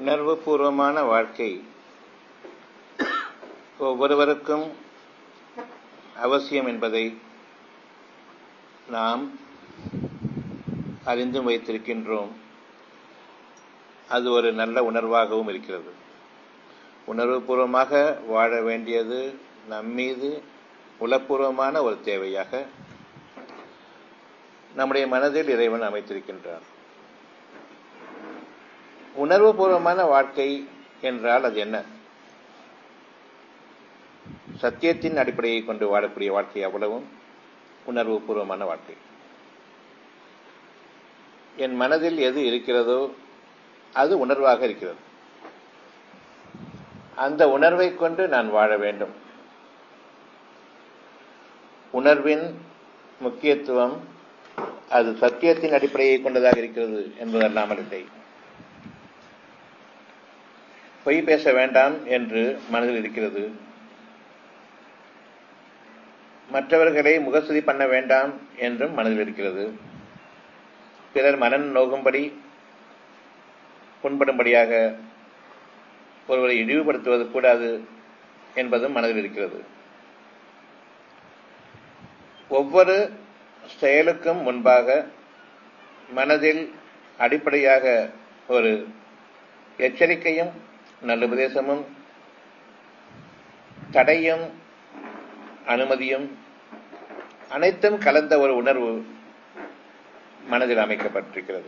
உணர்வுபூர்வமான வாழ்க்கை ஒவ்வொருவருக்கும் அவசியம் என்பதை நாம் அறிந்தும் வைத்திருக்கின்றோம் அது ஒரு நல்ல உணர்வாகவும் இருக்கிறது உணர்வுபூர்வமாக வாழ வேண்டியது நம்மீது உளப்பூர்வமான ஒரு தேவையாக நம்முடைய மனதில் இறைவன் அமைத்திருக்கின்றான் உணர்வுபூர்வமான வாழ்க்கை என்றால் அது என்ன சத்தியத்தின் அடிப்படையை கொண்டு வாழக்கூடிய வாழ்க்கை அவ்வளவும் உணர்வுபூர்வமான வாழ்க்கை என் மனதில் எது இருக்கிறதோ அது உணர்வாக இருக்கிறது அந்த உணர்வை கொண்டு நான் வாழ வேண்டும் உணர்வின் முக்கியத்துவம் அது சத்தியத்தின் அடிப்படையை கொண்டதாக இருக்கிறது என்பதல்லாமல் இல்லை பொய் பேச வேண்டாம் என்று மனதில் இருக்கிறது மற்றவர்களை முகஸ்துதி பண்ண வேண்டாம் என்றும் மனதில் இருக்கிறது பிறர் மனன் நோகும்படி புண்படும்படியாக ஒருவரை இழிவுபடுத்துவது கூடாது என்பதும் மனதில் இருக்கிறது ஒவ்வொரு செயலுக்கும் முன்பாக மனதில் அடிப்படையாக ஒரு எச்சரிக்கையும் நல்லுபதேசமும் தடையும் அனுமதியும் அனைத்தும் கலந்த ஒரு உணர்வு மனதில் அமைக்கப்பட்டிருக்கிறது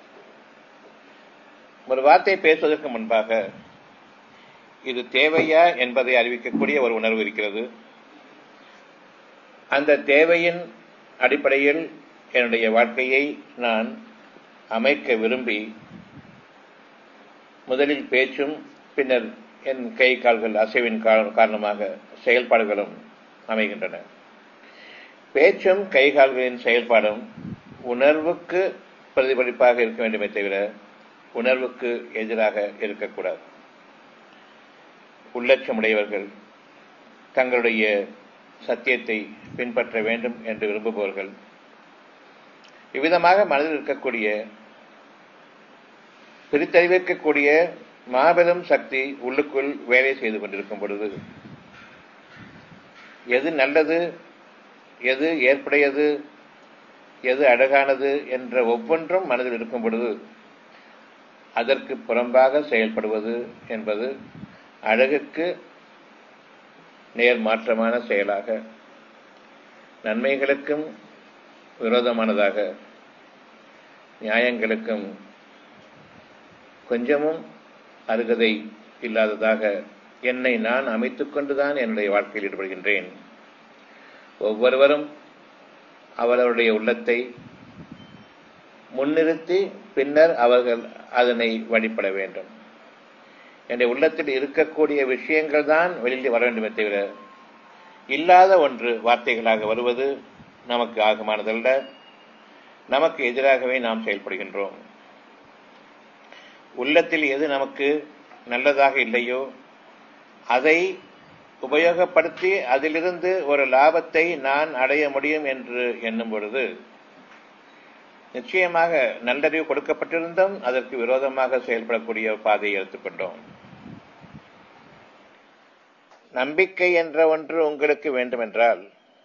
ஒரு வார்த்தை பேசுவதற்கு முன்பாக இது தேவையா என்பதை அறிவிக்கக்கூடிய ஒரு உணர்வு இருக்கிறது அந்த தேவையின் அடிப்படையில் என்னுடைய வாழ்க்கையை நான் அமைக்க விரும்பி முதலில் பேச்சும் பின்னர் என் கை கால்கள் அசைவின் காரணமாக செயல்பாடுகளும் அமைகின்றன பேச்சும் கை கால்களின் செயல்பாடும் உணர்வுக்கு பிரதிபலிப்பாக இருக்க வேண்டுமே தவிர உணர்வுக்கு எதிராக இருக்கக்கூடாது உள்ளட்சமுடையவர்கள் தங்களுடைய சத்தியத்தை பின்பற்ற வேண்டும் என்று விரும்புபவர்கள் இவ்விதமாக மனதில் இருக்கக்கூடிய பிரித்தறிவிக்கக்கூடிய மாபெரும் சக்தி உள்ளுக்குள் வேலை செய்து கொண்டிருக்கும் பொழுது எது நல்லது எது ஏற்புடையது எது அழகானது என்ற ஒவ்வொன்றும் மனதில் இருக்கும் பொழுது அதற்கு புறம்பாக செயல்படுவது என்பது அழகுக்கு நேர்மாற்றமான செயலாக நன்மைகளுக்கும் விரோதமானதாக நியாயங்களுக்கும் கொஞ்சமும் அருகதை இல்லாததாக என்னை நான் அமைத்துக் கொண்டுதான் என்னுடைய வாழ்க்கையில் ஈடுபடுகின்றேன் ஒவ்வொருவரும் அவரவருடைய உள்ளத்தை முன்னிறுத்தி பின்னர் அவர்கள் அதனை வழிபட வேண்டும் என்னுடைய உள்ளத்தில் இருக்கக்கூடிய விஷயங்கள் தான் வெளியில் வர வேண்டுமே தவிர இல்லாத ஒன்று வார்த்தைகளாக வருவது நமக்கு ஆகமானதல்ல நமக்கு எதிராகவே நாம் செயல்படுகின்றோம் உள்ளத்தில் எது நமக்கு நல்லதாக இல்லையோ அதை உபயோகப்படுத்தி அதிலிருந்து ஒரு லாபத்தை நான் அடைய முடியும் என்று எண்ணும் பொழுது நிச்சயமாக நல்லறிவு கொடுக்கப்பட்டிருந்தும் அதற்கு விரோதமாக செயல்படக்கூடிய பாதையை எடுத்துக்கொண்டோம் நம்பிக்கை என்ற ஒன்று உங்களுக்கு வேண்டுமென்றால்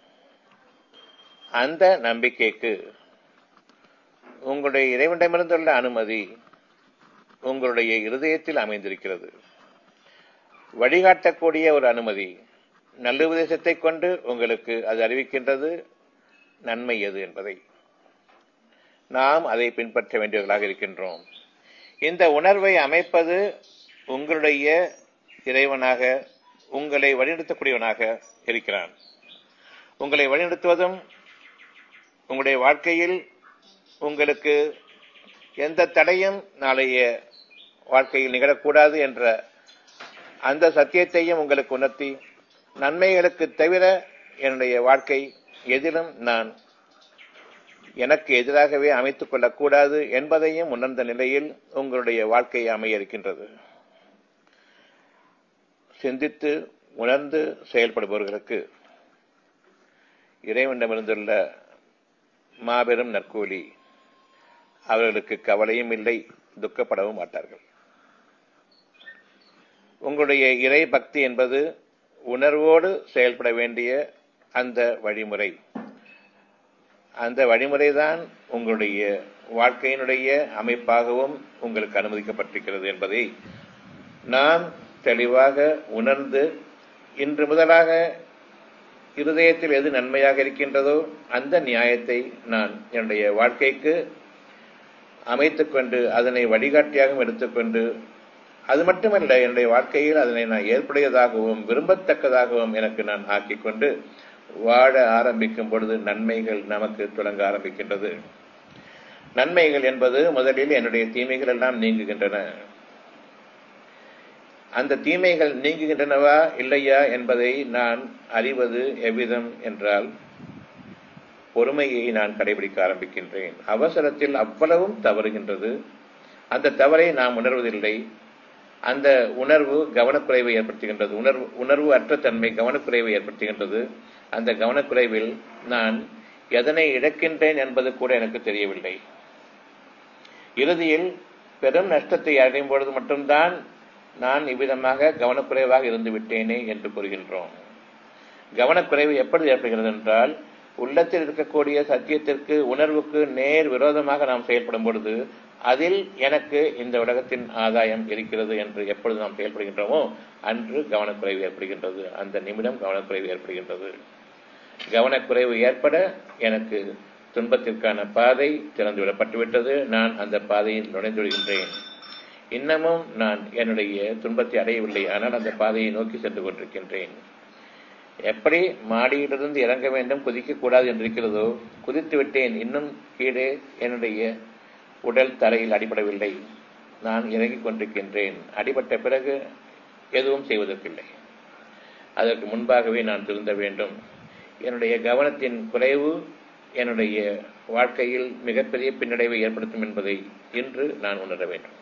அந்த நம்பிக்கைக்கு உங்களுடைய இறைவனிடமிருந்துள்ள அனுமதி உங்களுடைய இருதயத்தில் அமைந்திருக்கிறது வழிகாட்டக்கூடிய ஒரு அனுமதி நல்ல உபதேசத்தை கொண்டு உங்களுக்கு அது அறிவிக்கின்றது நன்மை எது என்பதை நாம் அதை பின்பற்ற வேண்டியவர்களாக இருக்கின்றோம் இந்த உணர்வை அமைப்பது உங்களுடைய இறைவனாக உங்களை வழிநடத்தக்கூடியவனாக இருக்கிறான் உங்களை வழிநடத்துவதும் உங்களுடைய வாழ்க்கையில் உங்களுக்கு எந்த தடையும் நாளைய வாழ்க்கையில் நிகழக்கூடாது என்ற அந்த சத்தியத்தையும் உங்களுக்கு உணர்த்தி நன்மைகளுக்கு தவிர என்னுடைய வாழ்க்கை எதிலும் நான் எனக்கு எதிராகவே அமைத்துக் கொள்ளக்கூடாது என்பதையும் உணர்ந்த நிலையில் உங்களுடைய வாழ்க்கை அமைய இருக்கின்றது சிந்தித்து உணர்ந்து செயல்படுபவர்களுக்கு இறைவனிடமிருந்துள்ள மாபெரும் நற்கூலி அவர்களுக்கு கவலையும் இல்லை துக்கப்படவும் மாட்டார்கள் உங்களுடைய இறை பக்தி என்பது உணர்வோடு செயல்பட வேண்டிய அந்த வழிமுறை அந்த வழிமுறைதான் உங்களுடைய வாழ்க்கையினுடைய அமைப்பாகவும் உங்களுக்கு அனுமதிக்கப்பட்டிருக்கிறது என்பதை நாம் தெளிவாக உணர்ந்து இன்று முதலாக இருதயத்தில் எது நன்மையாக இருக்கின்றதோ அந்த நியாயத்தை நான் என்னுடைய வாழ்க்கைக்கு அமைத்துக்கொண்டு அதனை வழிகாட்டியாகவும் எடுத்துக்கொண்டு அது மட்டுமல்ல என்னுடைய வாழ்க்கையில் அதனை நான் ஏற்புடையதாகவும் விரும்பத்தக்கதாகவும் எனக்கு நான் ஆக்கிக்கொண்டு வாழ ஆரம்பிக்கும் பொழுது நன்மைகள் நமக்கு தொடங்க ஆரம்பிக்கின்றது நன்மைகள் என்பது முதலில் என்னுடைய தீமைகள் எல்லாம் நீங்குகின்றன அந்த தீமைகள் நீங்குகின்றனவா இல்லையா என்பதை நான் அறிவது எவ்விதம் என்றால் பொறுமையை நான் கடைபிடிக்க ஆரம்பிக்கின்றேன் அவசரத்தில் அவ்வளவும் தவறுகின்றது அந்த தவறை நாம் உணர்வதில்லை அந்த உணர்வு கவனக்குறைவை ஏற்படுத்துகின்றது உணர்வு உணர்வு அற்ற தன்மை கவனக்குறைவை ஏற்படுத்துகின்றது அந்த கவனக்குறைவில் நான் எதனை இழக்கின்றேன் என்பது கூட எனக்கு தெரியவில்லை இறுதியில் பெரும் நஷ்டத்தை அடையும் பொழுது மட்டும்தான் நான் இவ்விதமாக கவனக்குறைவாக இருந்து விட்டேனே என்று கூறுகின்றோம் கவனக்குறைவு எப்படி ஏற்படுகிறது என்றால் உள்ளத்தில் இருக்கக்கூடிய சத்தியத்திற்கு உணர்வுக்கு நேர் விரோதமாக நாம் செயல்படும் பொழுது அதில் எனக்கு இந்த உலகத்தின் ஆதாயம் இருக்கிறது என்று எப்பொழுது நாம் செயல்படுகின்றோமோ அன்று கவனக்குறைவு ஏற்படுகின்றது அந்த நிமிடம் கவனக்குறைவு ஏற்படுகின்றது கவனக்குறைவு ஏற்பட எனக்கு துன்பத்திற்கான பாதை திறந்துவிடப்பட்டுவிட்டது நான் அந்த பாதையில் நுழைந்து விடுகின்றேன் இன்னமும் நான் என்னுடைய துன்பத்தை அடையவில்லை ஆனால் அந்த பாதையை நோக்கி சென்று கொண்டிருக்கின்றேன் எப்படி மாடியிலிருந்து இறங்க வேண்டும் குதிக்கக்கூடாது என்று இருக்கிறதோ குதித்து விட்டேன் இன்னும் கீழே என்னுடைய உடல் தரையில் அடிபடவில்லை நான் இறங்கிக் கொண்டிருக்கின்றேன் அடிபட்ட பிறகு எதுவும் செய்வதற்கில்லை அதற்கு முன்பாகவே நான் திருந்த வேண்டும் என்னுடைய கவனத்தின் குறைவு என்னுடைய வாழ்க்கையில் மிகப்பெரிய பின்னடைவை ஏற்படுத்தும் என்பதை இன்று நான் உணர வேண்டும்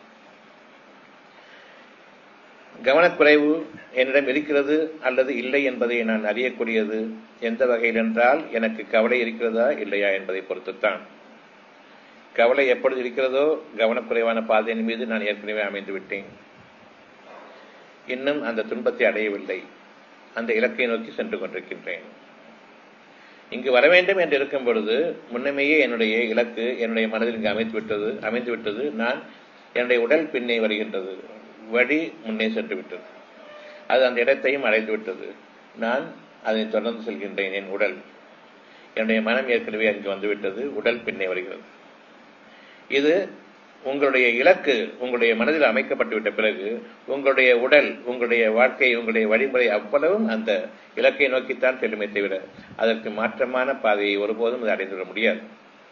கவனக்குறைவு என்னிடம் இருக்கிறது அல்லது இல்லை என்பதை நான் அறியக்கூடியது எந்த வகையில் என்றால் எனக்கு கவலை இருக்கிறதா இல்லையா என்பதை பொறுத்துத்தான் கவலை எப்பொழுது இருக்கிறதோ கவனக்குறைவான பாதையின் மீது நான் ஏற்கனவே அமைந்து விட்டேன் இன்னும் அந்த துன்பத்தை அடையவில்லை அந்த இலக்கை நோக்கி சென்று கொண்டிருக்கின்றேன் இங்கு வர வேண்டும் என்று இருக்கும் பொழுது முன்னமேயே என்னுடைய இலக்கு என்னுடைய மனதில் இங்கு அமைத்து விட்டது அமைந்து விட்டது நான் என்னுடைய உடல் பின்னே வருகின்றது வழி முன்னே சென்று விட்டது அது அந்த இடத்தையும் அடைந்து விட்டது நான் அதை தொடர்ந்து செல்கின்றேன் என் உடல் என்னுடைய மனம் ஏற்கனவே அங்கு வந்துவிட்டது உடல் பின்னே வருகிறது இது உங்களுடைய இலக்கு உங்களுடைய மனதில் அமைக்கப்பட்டுவிட்ட பிறகு உங்களுடைய உடல் உங்களுடைய வாழ்க்கை உங்களுடைய வழிமுறை அவ்வளவும் அந்த இலக்கை நோக்கித்தான் செல்லுமே தவிர அதற்கு மாற்றமான பாதையை ஒருபோதும் அது அடைந்துவிட முடியாது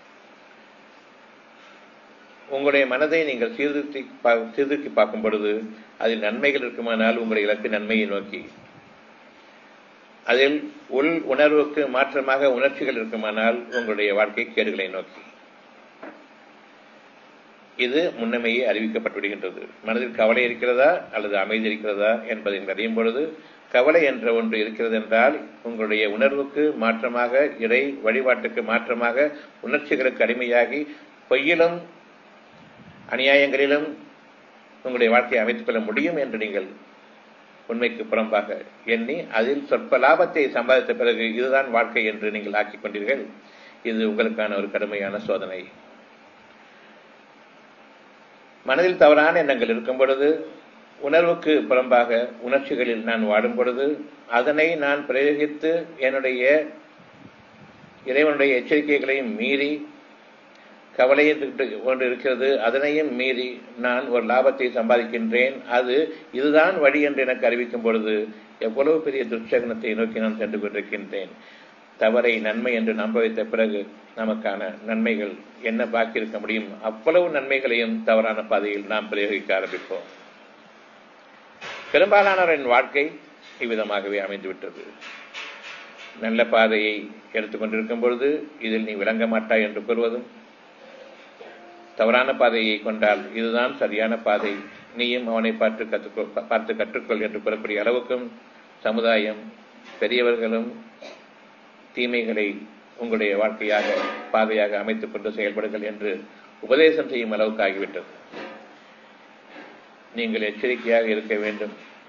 உங்களுடைய மனதை நீங்கள் சீர்திருத்தி சீர்திருத்தி பார்க்கும் பொழுது அதில் நன்மைகள் இருக்குமானால் உங்களுடைய இலக்கு நன்மையை நோக்கி அதில் உள் உணர்வுக்கு மாற்றமாக உணர்ச்சிகள் இருக்குமானால் உங்களுடைய வாழ்க்கை கேடுகளை நோக்கி இது முன்னமையே அறிவிக்கப்பட்டு விடுகின்றது மனதில் கவலை இருக்கிறதா அல்லது அமைதி இருக்கிறதா என்பதை அறியும் பொழுது கவலை என்ற ஒன்று இருக்கிறது என்றால் உங்களுடைய உணர்வுக்கு மாற்றமாக இறை வழிபாட்டுக்கு மாற்றமாக உணர்ச்சிகளுக்கு அடிமையாகி பொய்யிலும் அநியாயங்களிலும் உங்களுடைய வாழ்க்கையை அமைத்துக் கொள்ள முடியும் என்று நீங்கள் உண்மைக்கு புறம்பாக எண்ணி அதில் சொற்ப லாபத்தை சம்பாதித்த பிறகு இதுதான் வாழ்க்கை என்று நீங்கள் ஆக்கிக் கொண்டீர்கள் இது உங்களுக்கான ஒரு கடுமையான சோதனை மனதில் தவறான எண்ணங்கள் இருக்கும் பொழுது உணர்வுக்கு புறம்பாக உணர்ச்சிகளில் நான் வாடும் பொழுது அதனை நான் பிரயோகித்து என்னுடைய இறைவனுடைய எச்சரிக்கைகளையும் மீறி கவலையை கொண்டு இருக்கிறது அதனையும் மீறி நான் ஒரு லாபத்தை சம்பாதிக்கின்றேன் அது இதுதான் வழி என்று எனக்கு அறிவிக்கும் பொழுது எவ்வளவு பெரிய துர்ச்சகனத்தை நோக்கி நான் சென்று கொண்டிருக்கின்றேன் தவறை நன்மை என்று நம்ப வைத்த பிறகு நமக்கான நன்மைகள் என்ன பாக்கி இருக்க முடியும் அவ்வளவு நன்மைகளையும் தவறான பாதையில் நாம் பிரயோகிக்க ஆரம்பிப்போம் பெரும்பாலானவரின் வாழ்க்கை இவ்விதமாகவே அமைந்துவிட்டது நல்ல பாதையை எடுத்துக்கொண்டிருக்கும் பொழுது இதில் நீ விளங்க மாட்டாய் என்று கூறுவதும் தவறான பாதையை கொண்டால் இதுதான் சரியான பாதை நீயும் அவனை பார்த்து கற்றுக்கொள் பார்த்து கற்றுக்கொள் என்று கூறக்கூடிய அளவுக்கும் சமுதாயம் பெரியவர்களும் தீமைகளை உங்களுடைய வாழ்க்கையாக பாதையாக அமைத்துக் கொண்டு செயல்படுங்கள் என்று உபதேசம் செய்யும் அளவுக்கு ஆகிவிட்டது நீங்கள் எச்சரிக்கையாக இருக்க வேண்டும்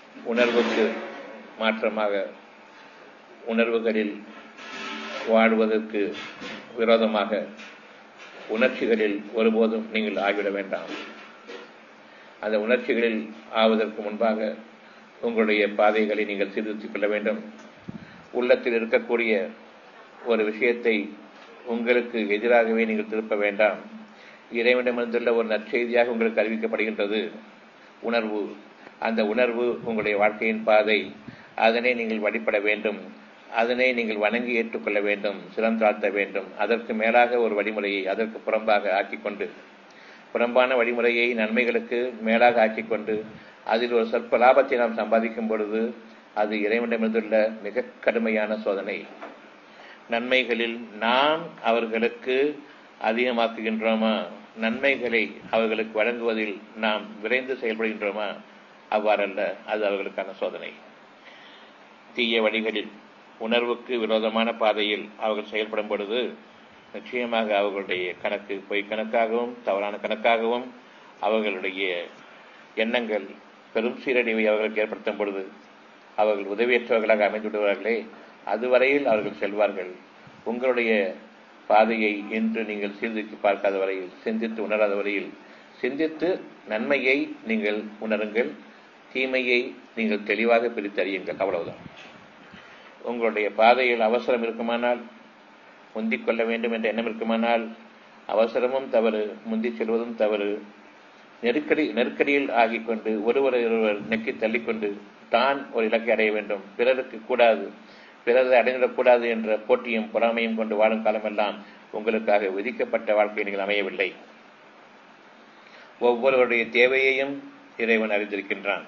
உணர்வுக்கு மாற்றமாக உணர்வுகளில் வாழ்வதற்கு விரோதமாக உணர்ச்சிகளில் ஒருபோதும் நீங்கள் ஆகிவிட வேண்டாம் அந்த உணர்ச்சிகளில் ஆவதற்கு முன்பாக உங்களுடைய பாதைகளை நீங்கள் சீர்திருத்திக் கொள்ள வேண்டும் உள்ளத்தில் இருக்கக்கூடிய ஒரு விஷயத்தை உங்களுக்கு எதிராகவே நீங்கள் திருப்ப வேண்டாம் இறைவனிடமிருந்துள்ள ஒரு நற்செய்தியாக உங்களுக்கு அறிவிக்கப்படுகின்றது உணர்வு அந்த உணர்வு உங்களுடைய வாழ்க்கையின் பாதை அதனை நீங்கள் வழிபட வேண்டும் அதனை நீங்கள் வணங்கி ஏற்றுக்கொள்ள வேண்டும் சிறந்தாழ்த்த வேண்டும் அதற்கு மேலாக ஒரு வழிமுறையை அதற்கு புறம்பாக ஆக்கிக்கொண்டு புறம்பான வழிமுறையை நன்மைகளுக்கு மேலாக ஆக்கிக்கொண்டு அதில் ஒரு சொற்ப லாபத்தை நாம் சம்பாதிக்கும் பொழுது அது இறைவனிடமிருந்துள்ள மிக கடுமையான சோதனை நன்மைகளில் நாம் அவர்களுக்கு அதிகமாக்குகின்றோமா நன்மைகளை அவர்களுக்கு வழங்குவதில் நாம் விரைந்து செயல்படுகின்றோமா அவ்வாறல்ல அது அவர்களுக்கான சோதனை தீய வழிகளில் உணர்வுக்கு விரோதமான பாதையில் அவர்கள் செயல்படும் பொழுது நிச்சயமாக அவர்களுடைய கணக்கு பொய் கணக்காகவும் தவறான கணக்காகவும் அவர்களுடைய எண்ணங்கள் பெரும் சீரழிவை அவர்களுக்கு ஏற்படுத்தும் பொழுது அவர்கள் உதவியற்றவர்களாக அமைந்து விடுவார்களே அதுவரையில் அவர்கள் செல்வார்கள் உங்களுடைய பாதையை இன்று நீங்கள் சீர்திருத்தி பார்க்காத வரையில் சிந்தித்து உணராத வரையில் சிந்தித்து நன்மையை நீங்கள் உணருங்கள் தீமையை நீங்கள் தெளிவாக பிரித்து அறியுங்கள் அவ்வளவுதான் உங்களுடைய பாதையில் அவசரம் இருக்குமானால் முந்திக் கொள்ள வேண்டும் என்ற எண்ணம் இருக்குமானால் அவசரமும் தவறு முந்திச் செல்வதும் தவறு நெருக்கடி நெருக்கடியில் ஆகிக்கொண்டு ஒருவர் ஒருவர் நெக்கி தள்ளிக்கொண்டு தான் ஒரு இலக்கை அடைய வேண்டும் பிறருக்கு கூடாது பிறரை அடைந்துவிடக்கூடாது என்ற போட்டியும் பொறாமையும் கொண்டு வாழும் காலமெல்லாம் உங்களுக்காக விதிக்கப்பட்ட வாழ்க்கை நீங்கள் அமையவில்லை ஒவ்வொருவருடைய தேவையையும் இறைவன் அறிந்திருக்கின்றான்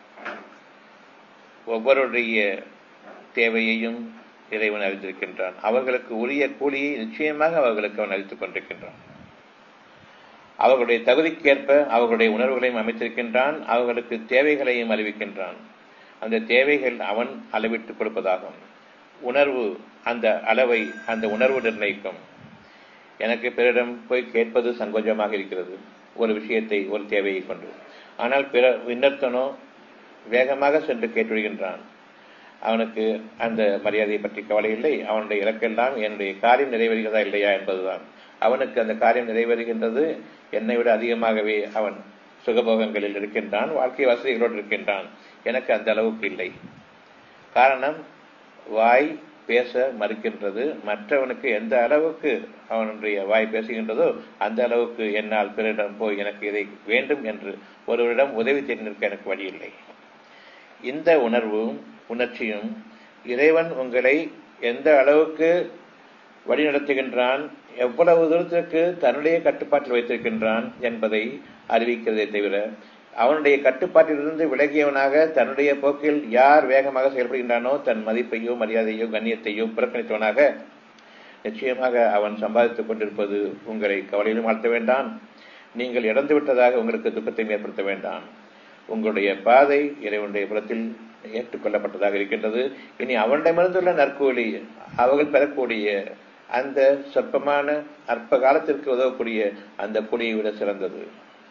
ஒவ்வொருடைய தேவையையும் இறைவன் அறிந்திருக்கின்றான் அவர்களுக்கு உரிய கூலியை நிச்சயமாக அவர்களுக்கு அவன் அளித்துக் கொண்டிருக்கின்றான் அவர்களுடைய தகுதிக்கேற்ப அவர்களுடைய உணர்வுகளையும் அமைத்திருக்கின்றான் அவர்களுக்கு தேவைகளையும் அறிவிக்கின்றான் அந்த தேவைகள் அவன் அளவிட்டுக் கொடுப்பதாகும் உணர்வு அந்த அளவை அந்த உணர்வு நிர்ணயிக்கும் எனக்கு பிறரிடம் போய் கேட்பது சங்கோஜமாக இருக்கிறது ஒரு விஷயத்தை ஒரு தேவையை கொண்டு ஆனால் பிற இன்னொருத்தனோ வேகமாக சென்று கேட்டுவிடுகின்றான் அவனுக்கு அந்த மரியாதையை பற்றி கவலை இல்லை அவனுடைய இலக்கெல்லாம் என்னுடைய காரியம் நிறைவேறுகிறதா இல்லையா என்பதுதான் அவனுக்கு அந்த காரியம் நிறைவேறுகின்றது என்னை விட அதிகமாகவே அவன் சுகபோகங்களில் இருக்கின்றான் வாழ்க்கை வசதிகளோடு இருக்கின்றான் எனக்கு அந்த அளவுக்கு இல்லை காரணம் வாய் பேச மறுக்கின்றது மற்றவனுக்கு எந்த அளவுக்கு அவனுடைய வாய் பேசுகின்றதோ அந்த அளவுக்கு என்னால் பிறரிடம் போய் எனக்கு இதை வேண்டும் என்று ஒருவரிடம் உதவி தேடி நிற்க எனக்கு வழி இல்லை இந்த உணர்வும் உணர்ச்சியும் இறைவன் உங்களை எந்த அளவுக்கு வழிநடத்துகின்றான் எவ்வளவு தூரத்திற்கு தன்னுடைய கட்டுப்பாட்டில் வைத்திருக்கின்றான் என்பதை அறிவிக்கிறதே தவிர அவனுடைய கட்டுப்பாட்டிலிருந்து விலகியவனாக தன்னுடைய போக்கில் யார் வேகமாக செயல்படுகின்றானோ தன் மதிப்பையோ மரியாதையோ கண்ணியத்தையோ புறக்கணித்தவனாக நிச்சயமாக அவன் சம்பாதித்துக் கொண்டிருப்பது உங்களை கவலையிலும் ஆழ்த்த வேண்டாம் நீங்கள் இறந்து விட்டதாக உங்களுக்கு துக்கத்தை ஏற்படுத்த வேண்டாம் உங்களுடைய பாதை இறைவனுடைய புறத்தில் ஏற்றுக்கொள்ளப்பட்டதாக இருக்கின்றது இனி அவனிடமிருந்துள்ள நற்கூலி அவர்கள் பெறக்கூடிய அந்த சொற்பமான அற்ப காலத்திற்கு உதவக்கூடிய அந்த கூலியை விட சிறந்தது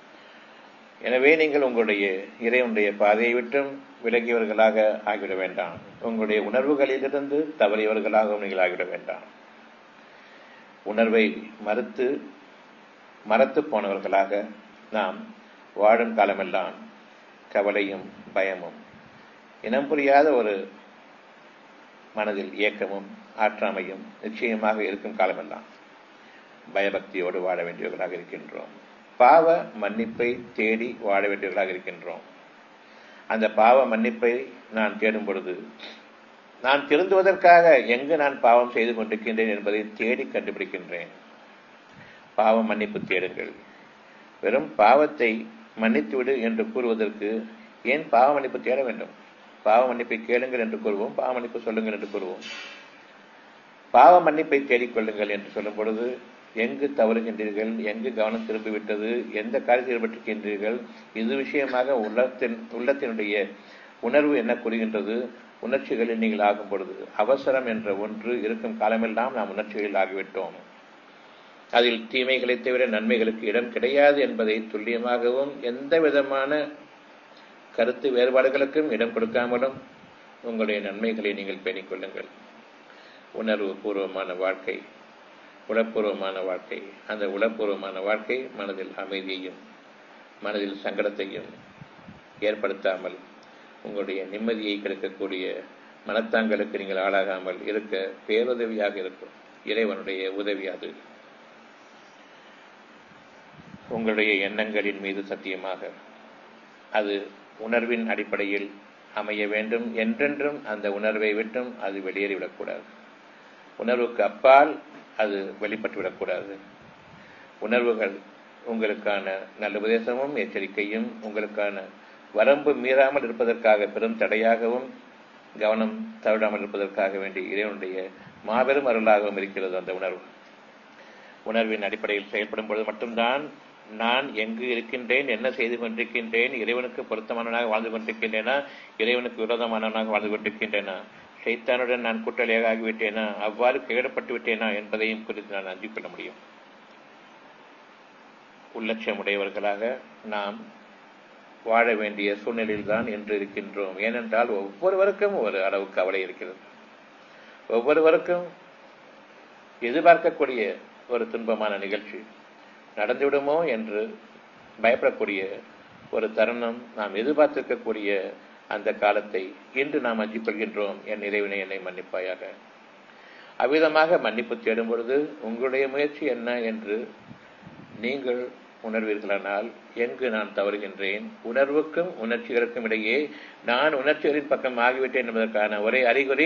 எனவே நீங்கள் உங்களுடைய இறைவனுடைய பாதையை விட்டும் விலகியவர்களாக ஆகிவிட வேண்டாம் உங்களுடைய உணர்வுகளிலிருந்து தவறியவர்களாகவும் நீங்கள் ஆகிவிட வேண்டாம் உணர்வை மறுத்து மறத்து போனவர்களாக நாம் வாழும் காலமெல்லாம் கவலையும் பயமும் இனம் புரியாத ஒரு மனதில் இயக்கமும் ஆற்றாமையும் நிச்சயமாக இருக்கும் காலமெல்லாம் பயபக்தியோடு வாழ வேண்டியவர்களாக இருக்கின்றோம் பாவ மன்னிப்பை தேடி வாழ வேண்டியவர்களாக இருக்கின்றோம் அந்த பாவ மன்னிப்பை நான் தேடும் பொழுது நான் திருந்துவதற்காக எங்கு நான் பாவம் செய்து கொண்டிருக்கின்றேன் என்பதை தேடி கண்டுபிடிக்கின்றேன் பாவ மன்னிப்பு தேடுங்கள் வெறும் பாவத்தை மன்னித்துவிடு என்று கூறுவதற்கு ஏன் பாவ மன்னிப்பு தேட வேண்டும் பாவ மன்னிப்பை கேளுங்கள் என்று கூறுவோம் பாவ மன்னிப்பு சொல்லுங்கள் என்று கூறுவோம் பாவ மன்னிப்பை தேடிக்கொள்ளுங்கள் என்று சொல்லும் பொழுது எங்கு தவறுகின்றீர்கள் எங்கு கவனம் திரும்பிவிட்டது எந்த காரியத்தில் ஈடுபட்டிருக்கின்றீர்கள் இது விஷயமாக உள்ளத்தின் உள்ளத்தினுடைய உணர்வு என்ன கூறுகின்றது உணர்ச்சிகளில் நீங்கள் ஆகும் பொழுது அவசரம் என்ற ஒன்று இருக்கும் காலமெல்லாம் நாம் உணர்ச்சிகளில் ஆகிவிட்டோம் அதில் தீமைகளை தவிர நன்மைகளுக்கு இடம் கிடையாது என்பதை துல்லியமாகவும் எந்த விதமான கருத்து வேறுபாடுகளுக்கும் இடம் கொடுக்காமலும் உங்களுடைய நன்மைகளை நீங்கள் பேணிக் கொள்ளுங்கள் உணர்வு பூர்வமான வாழ்க்கை உளப்பூர்வமான வாழ்க்கை அந்த உளப்பூர்வமான வாழ்க்கை மனதில் அமைதியையும் மனதில் சங்கடத்தையும் ஏற்படுத்தாமல் உங்களுடைய நிம்மதியை கிடைக்கக்கூடிய மனத்தாங்களுக்கு நீங்கள் ஆளாகாமல் இருக்க பேருதவியாக இருக்கும் இறைவனுடைய உதவி அது உங்களுடைய எண்ணங்களின் மீது சத்தியமாக அது உணர்வின் அடிப்படையில் அமைய வேண்டும் என்றென்றும் அந்த உணர்வை விட்டும் அது வெளியேறிவிடக்கூடாது உணர்வுக்கு அப்பால் அது வெளிப்பட்டுவிடக்கூடாது உணர்வுகள் உங்களுக்கான நல்ல உபதேசமும் எச்சரிக்கையும் உங்களுக்கான வரம்பு மீறாமல் இருப்பதற்காக பெரும் தடையாகவும் கவனம் தவிடாமல் இருப்பதற்காக வேண்டி இறைவனுடைய மாபெரும் அருளாகவும் இருக்கிறது அந்த உணர்வு உணர்வின் அடிப்படையில் செயல்படும் பொழுது மட்டும்தான் நான் எங்கு இருக்கின்றேன் என்ன செய்து கொண்டிருக்கின்றேன் இறைவனுக்கு பொருத்தமானவனாக வாழ்ந்து கொண்டிருக்கின்றேனா இறைவனுக்கு விரோதமானவனாக வாழ்ந்து கொண்டிருக்கின்றேனா சைத்தானுடன் நான் கூட்டாளியாக ஆகிவிட்டேனா அவ்வாறு கைவிடப்பட்டு விட்டேனா என்பதையும் குறித்து நான் அஞ்சிக் கொள்ள முடியும் உள்ளட்சமுடையவர்களாக நாம் வாழ வேண்டிய சூழ்நிலையில் தான் என்று இருக்கின்றோம் ஏனென்றால் ஒவ்வொருவருக்கும் ஒரு அளவு கவலை இருக்கிறது ஒவ்வொருவருக்கும் எதிர்பார்க்கக்கூடிய ஒரு துன்பமான நிகழ்ச்சி நடந்துவிடுமோ என்று பயப்படக்கூடிய ஒரு தருணம் நாம் எதிர்பார்த்திருக்கக்கூடிய அந்த காலத்தை இன்று நாம் அஞ்சிக் கொள்கின்றோம் என் இறைவனை என்னை மன்னிப்பாயாக அவ்விதமாக மன்னிப்பு தேடும் பொழுது உங்களுடைய முயற்சி என்ன என்று நீங்கள் உணர்வீர்களானால் எங்கு நான் தவறுகின்றேன் உணர்வுக்கும் உணர்ச்சிகளுக்கும் இடையே நான் உணர்ச்சிகளின் பக்கம் ஆகிவிட்டேன் என்பதற்கான ஒரே அறிகுறி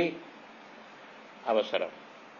அவசரம்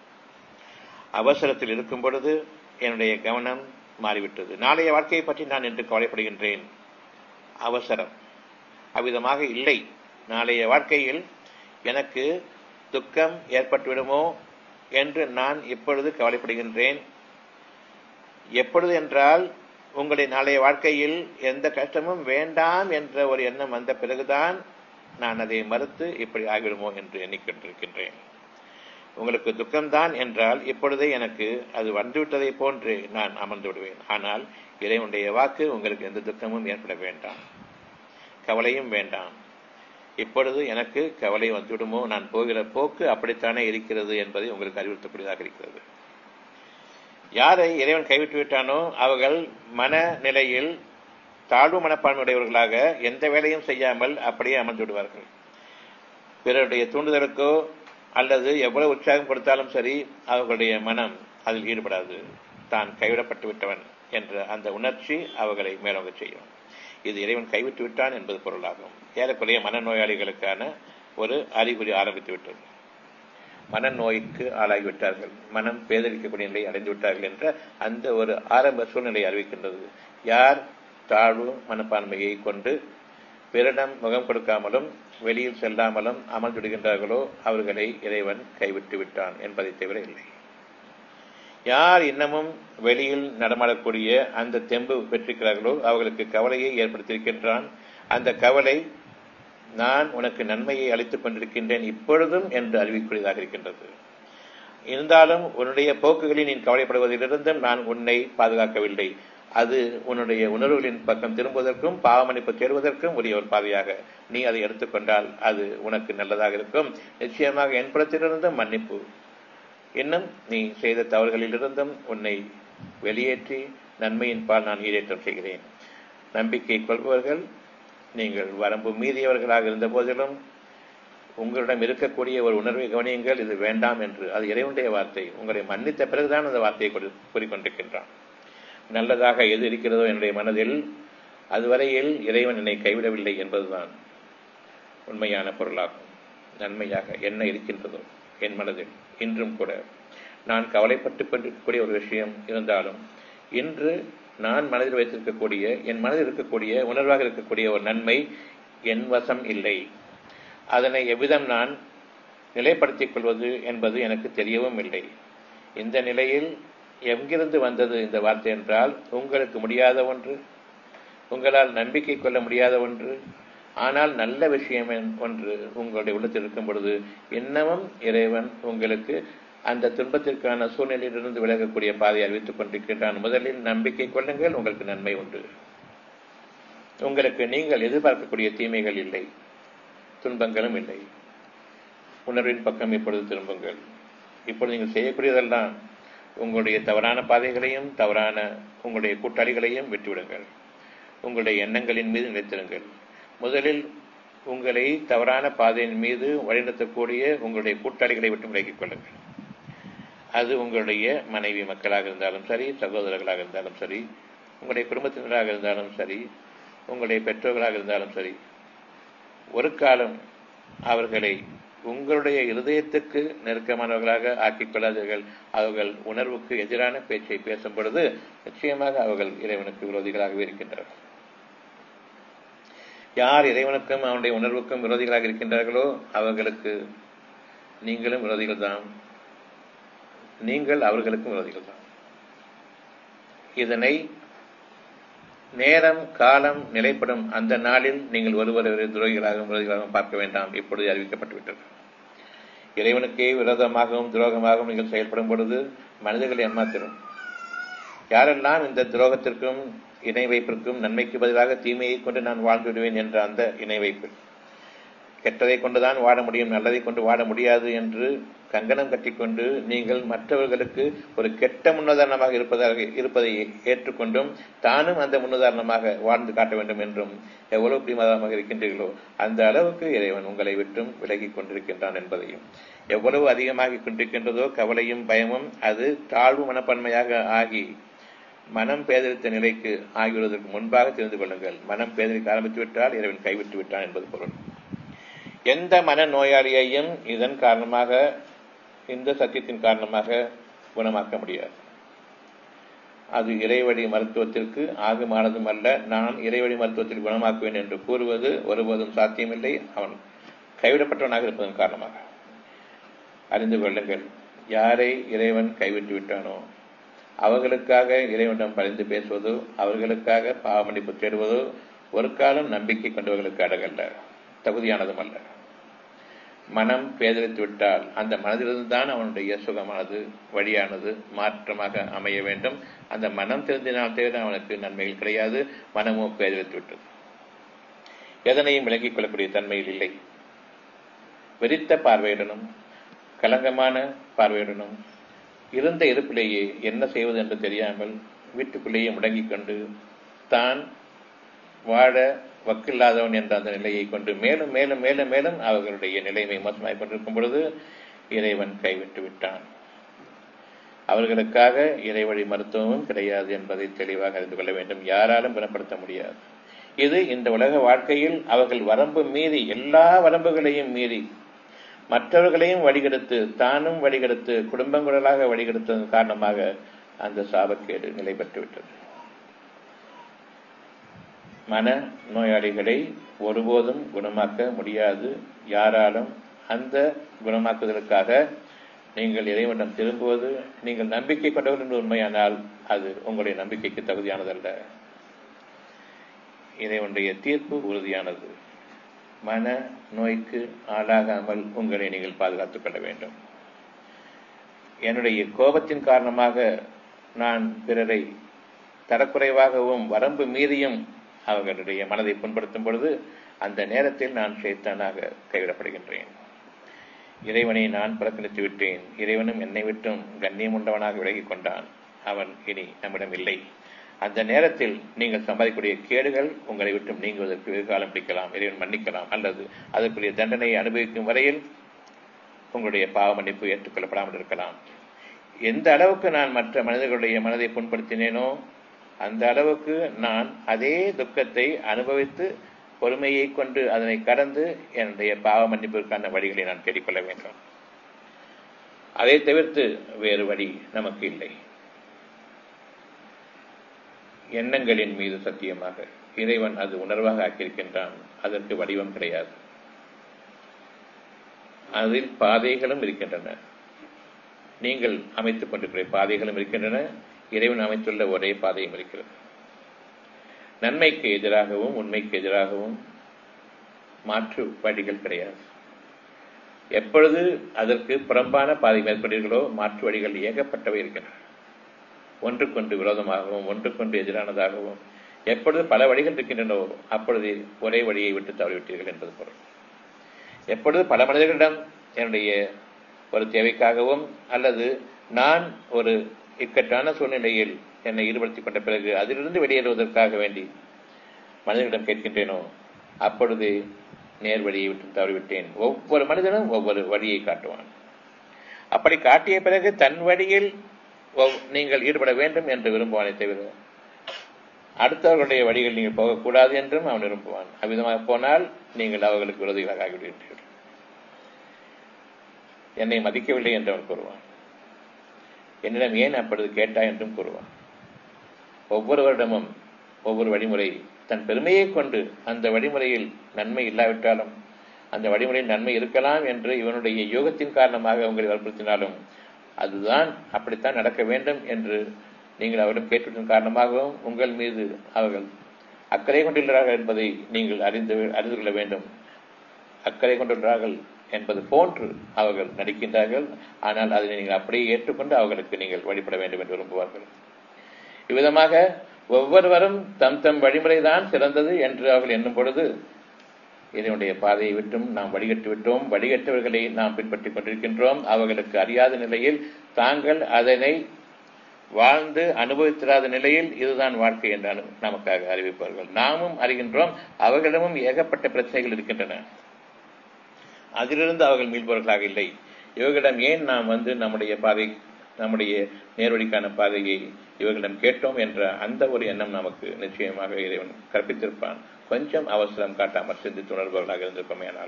அவசரத்தில் இருக்கும் பொழுது என்னுடைய கவனம் மாறிவிட்டது நாளைய வாழ்க்கையை பற்றி நான் என்று கவலைப்படுகின்றேன் அவசரம் அவ்விதமாக இல்லை நாளைய வாழ்க்கையில் எனக்கு துக்கம் ஏற்பட்டுவிடுமோ என்று நான் இப்பொழுது கவலைப்படுகின்றேன் எப்பொழுது என்றால் உங்களுடைய நாளைய வாழ்க்கையில் எந்த கஷ்டமும் வேண்டாம் என்ற ஒரு எண்ணம் வந்த பிறகுதான் நான் அதை மறுத்து இப்படி ஆகிவிடுமோ என்று எண்ணிக்கொண்டிருக்கின்றேன் உங்களுக்கு துக்கம்தான் என்றால் இப்பொழுதே எனக்கு அது வந்துவிட்டதை போன்று நான் அமர்ந்து விடுவேன் ஆனால் இறைவனுடைய வாக்கு உங்களுக்கு எந்த துக்கமும் ஏற்பட வேண்டாம் கவலையும் வேண்டாம் இப்பொழுது எனக்கு கவலை வந்துவிடுமோ நான் போகிற போக்கு அப்படித்தானே இருக்கிறது என்பதை உங்களுக்கு அறிவுறுத்தக்கூடியதாக இருக்கிறது யாரை இறைவன் கைவிட்டு விட்டானோ அவர்கள் மனநிலையில் தாழ்வு மனப்பான்மையுடையவர்களாக எந்த வேலையும் செய்யாமல் அப்படியே அமர்ந்து விடுவார்கள் பிறருடைய தூண்டுதலுக்கோ அல்லது எவ்வளவு உற்சாகம் கொடுத்தாலும் சரி அவர்களுடைய மனம் அதில் ஈடுபடாது தான் கைவிடப்பட்டு விட்டவன் என்ற அந்த உணர்ச்சி அவர்களை மேலோங்க செய்யும் இது இறைவன் கைவிட்டு விட்டான் என்பது பொருளாகும் ஏறக்குறைய மனநோயாளிகளுக்கான ஒரு அறிகுறி ஆரம்பித்து விட்டது மனநோய்க்கு ஆளாகிவிட்டார்கள் மனம் பேதலிக்கக்கூடிய நிலை அடைந்து விட்டார்கள் என்ற அந்த ஒரு ஆரம்ப சூழ்நிலை அறிவிக்கின்றது யார் தாழ்வு மனப்பான்மையை கொண்டு பிறரிடம் முகம் கொடுக்காமலும் வெளியில் செல்லாமலும் அமர்ந்துவிடுகின்றார்களோ அவர்களை இறைவன் கைவிட்டு விட்டான் என்பதை தவிர இல்லை யார் இன்னமும் வெளியில் நடமாடக்கூடிய அந்த தெம்பு பெற்றிருக்கிறார்களோ அவர்களுக்கு கவலையை ஏற்படுத்தியிருக்கின்றான் அந்த கவலை நான் உனக்கு நன்மையை அளித்துக் கொண்டிருக்கின்றேன் இப்பொழுதும் என்று அறிவிக்கூடியதாக இருக்கின்றது இருந்தாலும் உன்னுடைய போக்குகளில் நீ கவலைப்படுவதிலிருந்தும் நான் உன்னை பாதுகாக்கவில்லை அது உன்னுடைய உணர்வுகளின் பக்கம் திரும்புவதற்கும் பாவமன்னிப்பு தேடுவதற்கும் உரிய ஒரு பாதையாக நீ அதை எடுத்துக்கொண்டால் அது உனக்கு நல்லதாக இருக்கும் நிச்சயமாக என் புறத்திலிருந்தும் மன்னிப்பு இன்னும் நீ செய்த தவறுகளிலிருந்தும் உன்னை வெளியேற்றி நன்மையின் பால் நான் ஈடேற்றம் செய்கிறேன் நம்பிக்கை கொள்பவர்கள் நீங்கள் வரம்பு மீறியவர்களாக இருந்த போதிலும் உங்களிடம் இருக்கக்கூடிய ஒரு உணர்வை கவனியுங்கள் இது வேண்டாம் என்று அது இறைவனுடைய வார்த்தை உங்களை மன்னித்த பிறகுதான் அந்த வார்த்தையை கூறிக்கொண்டிருக்கின்றான் நல்லதாக எது இருக்கிறதோ என்னுடைய மனதில் அதுவரையில் இறைவன் என்னை கைவிடவில்லை என்பதுதான் உண்மையான பொருளாகும் நன்மையாக என்ன இருக்கின்றதோ என் மனதில் இன்றும் கூட நான் கவலைப்பட்டு கொண்டிருக்கக்கூடிய ஒரு விஷயம் இருந்தாலும் இன்று நான் மனதில் வைத்திருக்கக்கூடிய என் மனதில் இருக்கக்கூடிய உணர்வாக இருக்கக்கூடிய ஒரு நன்மை என் வசம் இல்லை அதனை எவ்விதம் நான் நிலைப்படுத்திக் கொள்வது என்பது எனக்கு தெரியவும் இல்லை இந்த நிலையில் எங்கிருந்து வந்தது இந்த வார்த்தை என்றால் உங்களுக்கு முடியாத ஒன்று உங்களால் நம்பிக்கை கொள்ள முடியாத ஒன்று ஆனால் நல்ல விஷயம் ஒன்று உங்களுடைய உள்ளத்தில் இருக்கும் பொழுது இன்னமும் இறைவன் உங்களுக்கு அந்த துன்பத்திற்கான சூழ்நிலையிலிருந்து விலகக்கூடிய பாதையை அறிவித்துக் கொண்டிருக்கின்றான் முதலில் நம்பிக்கை கொள்ளுங்கள் உங்களுக்கு நன்மை உண்டு உங்களுக்கு நீங்கள் எதிர்பார்க்கக்கூடிய தீமைகள் இல்லை துன்பங்களும் இல்லை உணர்வின் பக்கம் இப்பொழுது திரும்புங்கள் இப்பொழுது நீங்கள் செய்யக்கூடியதெல்லாம் உங்களுடைய தவறான பாதைகளையும் தவறான உங்களுடைய கூட்டாளிகளையும் விட்டுவிடுங்கள் உங்களுடைய எண்ணங்களின் மீது நிலைத்திருங்கள் முதலில் உங்களை தவறான பாதையின் மீது வழிநடத்தக்கூடிய உங்களுடைய கூட்டாளிகளை விட்டு விலகிக் கொள்ளுங்கள் அது உங்களுடைய மனைவி மக்களாக இருந்தாலும் சரி சகோதரர்களாக இருந்தாலும் சரி உங்களுடைய குடும்பத்தினராக இருந்தாலும் சரி உங்களுடைய பெற்றோர்களாக இருந்தாலும் சரி ஒரு காலம் அவர்களை உங்களுடைய இருதயத்துக்கு நெருக்கமானவர்களாக ஆக்கிக் கொள்ளாதீர்கள் அவர்கள் உணர்வுக்கு எதிரான பேச்சை பேசும் பொழுது நிச்சயமாக அவர்கள் இறைவனுக்கு விரோதிகளாகவே இருக்கின்றார்கள் யார் இறைவனுக்கும் அவனுடைய உணர்வுக்கும் விரோதிகளாக இருக்கின்றார்களோ அவர்களுக்கு நீங்களும் விரோதிகள் தான் நீங்கள் அவர்களுக்கும் விரோதிகள் தான் இதனை நேரம் காலம் நிலைப்படும் அந்த நாளில் நீங்கள் ஒருவர் துரோகிகளாகவும் விரோதிகளாகவும் பார்க்க வேண்டாம் இப்பொழுது அறிவிக்கப்பட்டுவிட்டது இறைவனுக்கே விரோதமாகவும் துரோகமாகவும் நீங்கள் செயல்படும் பொழுது மனிதர்கள் ஏமாத்திரும் யாரெல்லாம் இந்த துரோகத்திற்கும் இணை வைப்பிற்கும் நன்மைக்கு பதிலாக தீமையை கொண்டு நான் வாழ்ந்து விடுவேன் என்ற அந்த இணை வைப்பு கெட்டதை கொண்டுதான் வாழ முடியும் நல்லதை கொண்டு வாழ முடியாது என்று கங்கணம் கட்டிக்கொண்டு நீங்கள் மற்றவர்களுக்கு ஒரு கெட்ட முன்னுதாரணமாக இருப்பதாக இருப்பதை ஏற்றுக்கொண்டும் தானும் அந்த முன்னுதாரணமாக வாழ்ந்து காட்ட வேண்டும் என்றும் எவ்வளவு பிரிமதமாக இருக்கின்றீர்களோ அந்த அளவுக்கு இறைவன் உங்களை விட்டும் விலகி கொண்டிருக்கின்றான் என்பதையும் எவ்வளவு அதிகமாகி கொண்டிருக்கின்றதோ கவலையும் பயமும் அது தாழ்வு மனப்பான்மையாக ஆகி மனம் பேதரித்த நிலைக்கு ஆகிவிடுவதற்கு முன்பாக தெரிந்து கொள்ளுங்கள் மனம் பேதரிக்க ஆரம்பித்து விட்டால் இறைவன் கைவிட்டு விட்டான் என்பது பொருள் எந்த மன நோயாளியையும் இதன் காரணமாக இந்த சத்தியத்தின் காரணமாக குணமாக்க முடியாது அது இறைவழி மருத்துவத்திற்கு ஆகுமானதும் அல்ல நான் இறைவழி மருத்துவத்தில் குணமாக்குவேன் என்று கூறுவது ஒருபோதும் சாத்தியமில்லை அவன் கைவிடப்பட்டவனாக இருப்பதன் காரணமாக அறிந்து கொள்ளுங்கள் யாரை இறைவன் கைவிட்டு விட்டானோ அவர்களுக்காக இறைவனிடம் பறிந்து பேசுவதோ அவர்களுக்காக பாவமன்னிப்பு தேடுவதோ ஒரு காலம் நம்பிக்கை கொண்டவர்களுக்கு அடகல்ல தகுதியானதும் அல்ல மனம் பேதலித்து விட்டால் அந்த மனதிலிருந்து தான் அவனுடைய சுகமானது வழியானது மாற்றமாக அமைய வேண்டும் அந்த மனம் தெரிந்தினால் தவிர அவனுக்கு நன்மைகள் கிடையாது மனமோ பேதலித்து விட்டது எதனையும் விளங்கிக் கொள்ளக்கூடிய தன்மையில் இல்லை வெறித்த பார்வையுடனும் கலங்கமான பார்வையுடனும் இருந்த இருப்பிலேயே என்ன செய்வது என்று தெரியாமல் வீட்டுக்குள்ளேயே முடங்கிக் கொண்டு தான் வாழ வக்கில்லாதவன் என்ற அந்த நிலையை கொண்டு மேலும் மேலும் மேலும் மேலும் அவர்களுடைய நிலைமை மோசமாய் கொண்டிருக்கும் பொழுது இறைவன் கைவிட்டு விட்டான் அவர்களுக்காக இறைவழி மருத்துவமும் கிடையாது என்பதை தெளிவாக அறிந்து கொள்ள வேண்டும் யாராலும் குணப்படுத்த முடியாது இது இந்த உலக வாழ்க்கையில் அவர்கள் வரம்பு மீறி எல்லா வரம்புகளையும் மீறி மற்றவர்களையும் வழிகெடுத்து தானும் வழிகெடுத்து குடும்பங்களாக வழிகெடுத்ததன் காரணமாக அந்த சாபக்கேடு நிலை பெற்றுவிட்டது மன நோயாளிகளை ஒருபோதும் குணமாக்க முடியாது யாராலும் அந்த குணமாக்குதலுக்காக நீங்கள் இறைவனிடம் திரும்புவது நீங்கள் நம்பிக்கை கொண்டவர் என்று உண்மையானால் அது உங்களுடைய நம்பிக்கைக்கு தகுதியானதல்ல இறைவனுடைய தீர்ப்பு உறுதியானது மன நோய்க்கு ஆளாகாமல் உங்களை நீங்கள் பாதுகாத்துக் கொள்ள வேண்டும் என்னுடைய கோபத்தின் காரணமாக நான் பிறரை தரக்குறைவாகவும் வரம்பு மீறியும் அவர்களுடைய மனதை புண்படுத்தும் பொழுது அந்த நேரத்தில் நான் சேத்தானாக கைவிடப்படுகின்றேன் இறைவனை நான் புறக்கணித்து விட்டேன் இறைவனும் என்னை விட்டும் கண்ணியம் உண்டவனாக விலகிக் கொண்டான் அவன் இனி நம்மிடம் இல்லை அந்த நேரத்தில் நீங்கள் சம்பாதிக்கக்கூடிய கேடுகள் உங்களை விட்டும் நீங்குவதற்கு வெகு காலம் பிடிக்கலாம் இறைவன் மன்னிக்கலாம் அல்லது அதற்குரிய தண்டனையை அனுபவிக்கும் வரையில் உங்களுடைய பாவ மன்னிப்பு ஏற்றுக்கொள்ளப்படாமல் இருக்கலாம் எந்த அளவுக்கு நான் மற்ற மனிதர்களுடைய மனதை புண்படுத்தினேனோ அந்த அளவுக்கு நான் அதே துக்கத்தை அனுபவித்து பொறுமையை கொண்டு அதனை கடந்து என்னுடைய பாவ மன்னிப்பிற்கான வழிகளை நான் தேடிக்கொள்ள வேண்டும் அதை தவிர்த்து வேறு வழி நமக்கு இல்லை எண்ணங்களின் மீது சத்தியமாக இறைவன் அது உணர்வாக ஆக்கியிருக்கின்றான் அதற்கு வடிவம் கிடையாது அதில் பாதைகளும் இருக்கின்றன நீங்கள் அமைத்துக் கொண்டிருக்கிற பாதைகளும் இருக்கின்றன இறைவன் அமைத்துள்ள ஒரே பாதையும் இருக்கிறது நன்மைக்கு எதிராகவும் உண்மைக்கு எதிராகவும் மாற்று வழிகள் கிடையாது எப்பொழுது அதற்கு புறம்பான பாதை மேற்கொண்டீர்களோ மாற்று வழிகள் ஏகப்பட்டவை இருக்கின்றன ஒன்றுக்கொன்று விரோதமாகவும் ஒன்றுக்கொன்று எதிரானதாகவும் எப்பொழுது பல வழிகள் இருக்கின்றனோ அப்பொழுது ஒரே வழியை விட்டு தவறிவிட்டீர்கள் என்பது பொருள் எப்பொழுது பல மனிதர்களிடம் என்னுடைய ஒரு தேவைக்காகவும் அல்லது நான் ஒரு இக்கட்டான சூழ்நிலையில் என்னை ஈடுபடுத்திக் கொண்ட பிறகு அதிலிருந்து வெளியேறுவதற்காக வேண்டி மனிதர்களிடம் கேட்கின்றேனோ அப்பொழுது நேர் வழியை விட்டு தவறிவிட்டேன் ஒவ்வொரு மனிதனும் ஒவ்வொரு வழியை காட்டுவான் அப்படி காட்டிய பிறகு தன் வழியில் நீங்கள் ஈடுபட வேண்டும் என்று விரும்புவானே தவிர அடுத்தவர்களுடைய வழிகள் நீங்கள் போகக்கூடாது என்றும் அவன் விரும்புவான் அவ்விதமாக போனால் நீங்கள் அவர்களுக்கு விரோதிகளாக ஆகிவிடுகிறீர்கள் என்னை மதிக்கவில்லை என்று அவன் கூறுவான் என்னிடம் ஏன் அப்பொழுது கேட்டாய் என்றும் கூறுவான் ஒவ்வொருவரிடமும் ஒவ்வொரு வழிமுறை தன் பெருமையை கொண்டு அந்த வழிமுறையில் நன்மை இல்லாவிட்டாலும் அந்த வழிமுறையில் நன்மை இருக்கலாம் என்று இவனுடைய யோகத்தின் காரணமாக உங்களை வற்புறுத்தினாலும் அதுதான் அப்படித்தான் நடக்க வேண்டும் என்று நீங்கள் அவரிடம் கேட்பதன் காரணமாகவும் உங்கள் மீது அவர்கள் அக்கறை கொண்டுள்ளார்கள் என்பதை நீங்கள் அறிந்து அறிந்து கொள்ள வேண்டும் அக்கறை கொண்டுள்ளார்கள் என்பது போன்று அவர்கள் நடிக்கின்றார்கள் ஆனால் அதை நீங்கள் அப்படியே ஏற்றுக்கொண்டு அவர்களுக்கு நீங்கள் வழிபட வேண்டும் என்று விரும்புவார்கள் இவ்விதமாக ஒவ்வொருவரும் தம் தம் வழிமுறைதான் சிறந்தது என்று அவர்கள் எண்ணும் பொழுது இதனுடைய பாதையை விட்டும் நாம் வடிகட்டு விட்டோம் வடிகட்டவர்களை நாம் பின்பற்றிக் கொண்டிருக்கின்றோம் அவர்களுக்கு அறியாத நிலையில் தாங்கள் அதனை வாழ்ந்து அனுபவித்திராத நிலையில் இதுதான் வாழ்க்கை என்று நமக்காக அறிவிப்பார்கள் நாமும் அறிகின்றோம் அவர்களிடமும் ஏகப்பட்ட பிரச்சனைகள் இருக்கின்றன அதிலிருந்து அவர்கள் மீள்பவர்களாக இல்லை இவர்களிடம் ஏன் நாம் வந்து நம்முடைய பாதை நம்முடைய நேர்வழிக்கான பாதையை இவர்களிடம் கேட்டோம் என்ற அந்த ஒரு எண்ணம் நமக்கு நிச்சயமாக இறைவன் கற்பித்திருப்பான் கொஞ்சம் அவசரம் காட்டாமல் சிந்தித்து உணர்பவர்களாக இருந்திருப்போமேனால்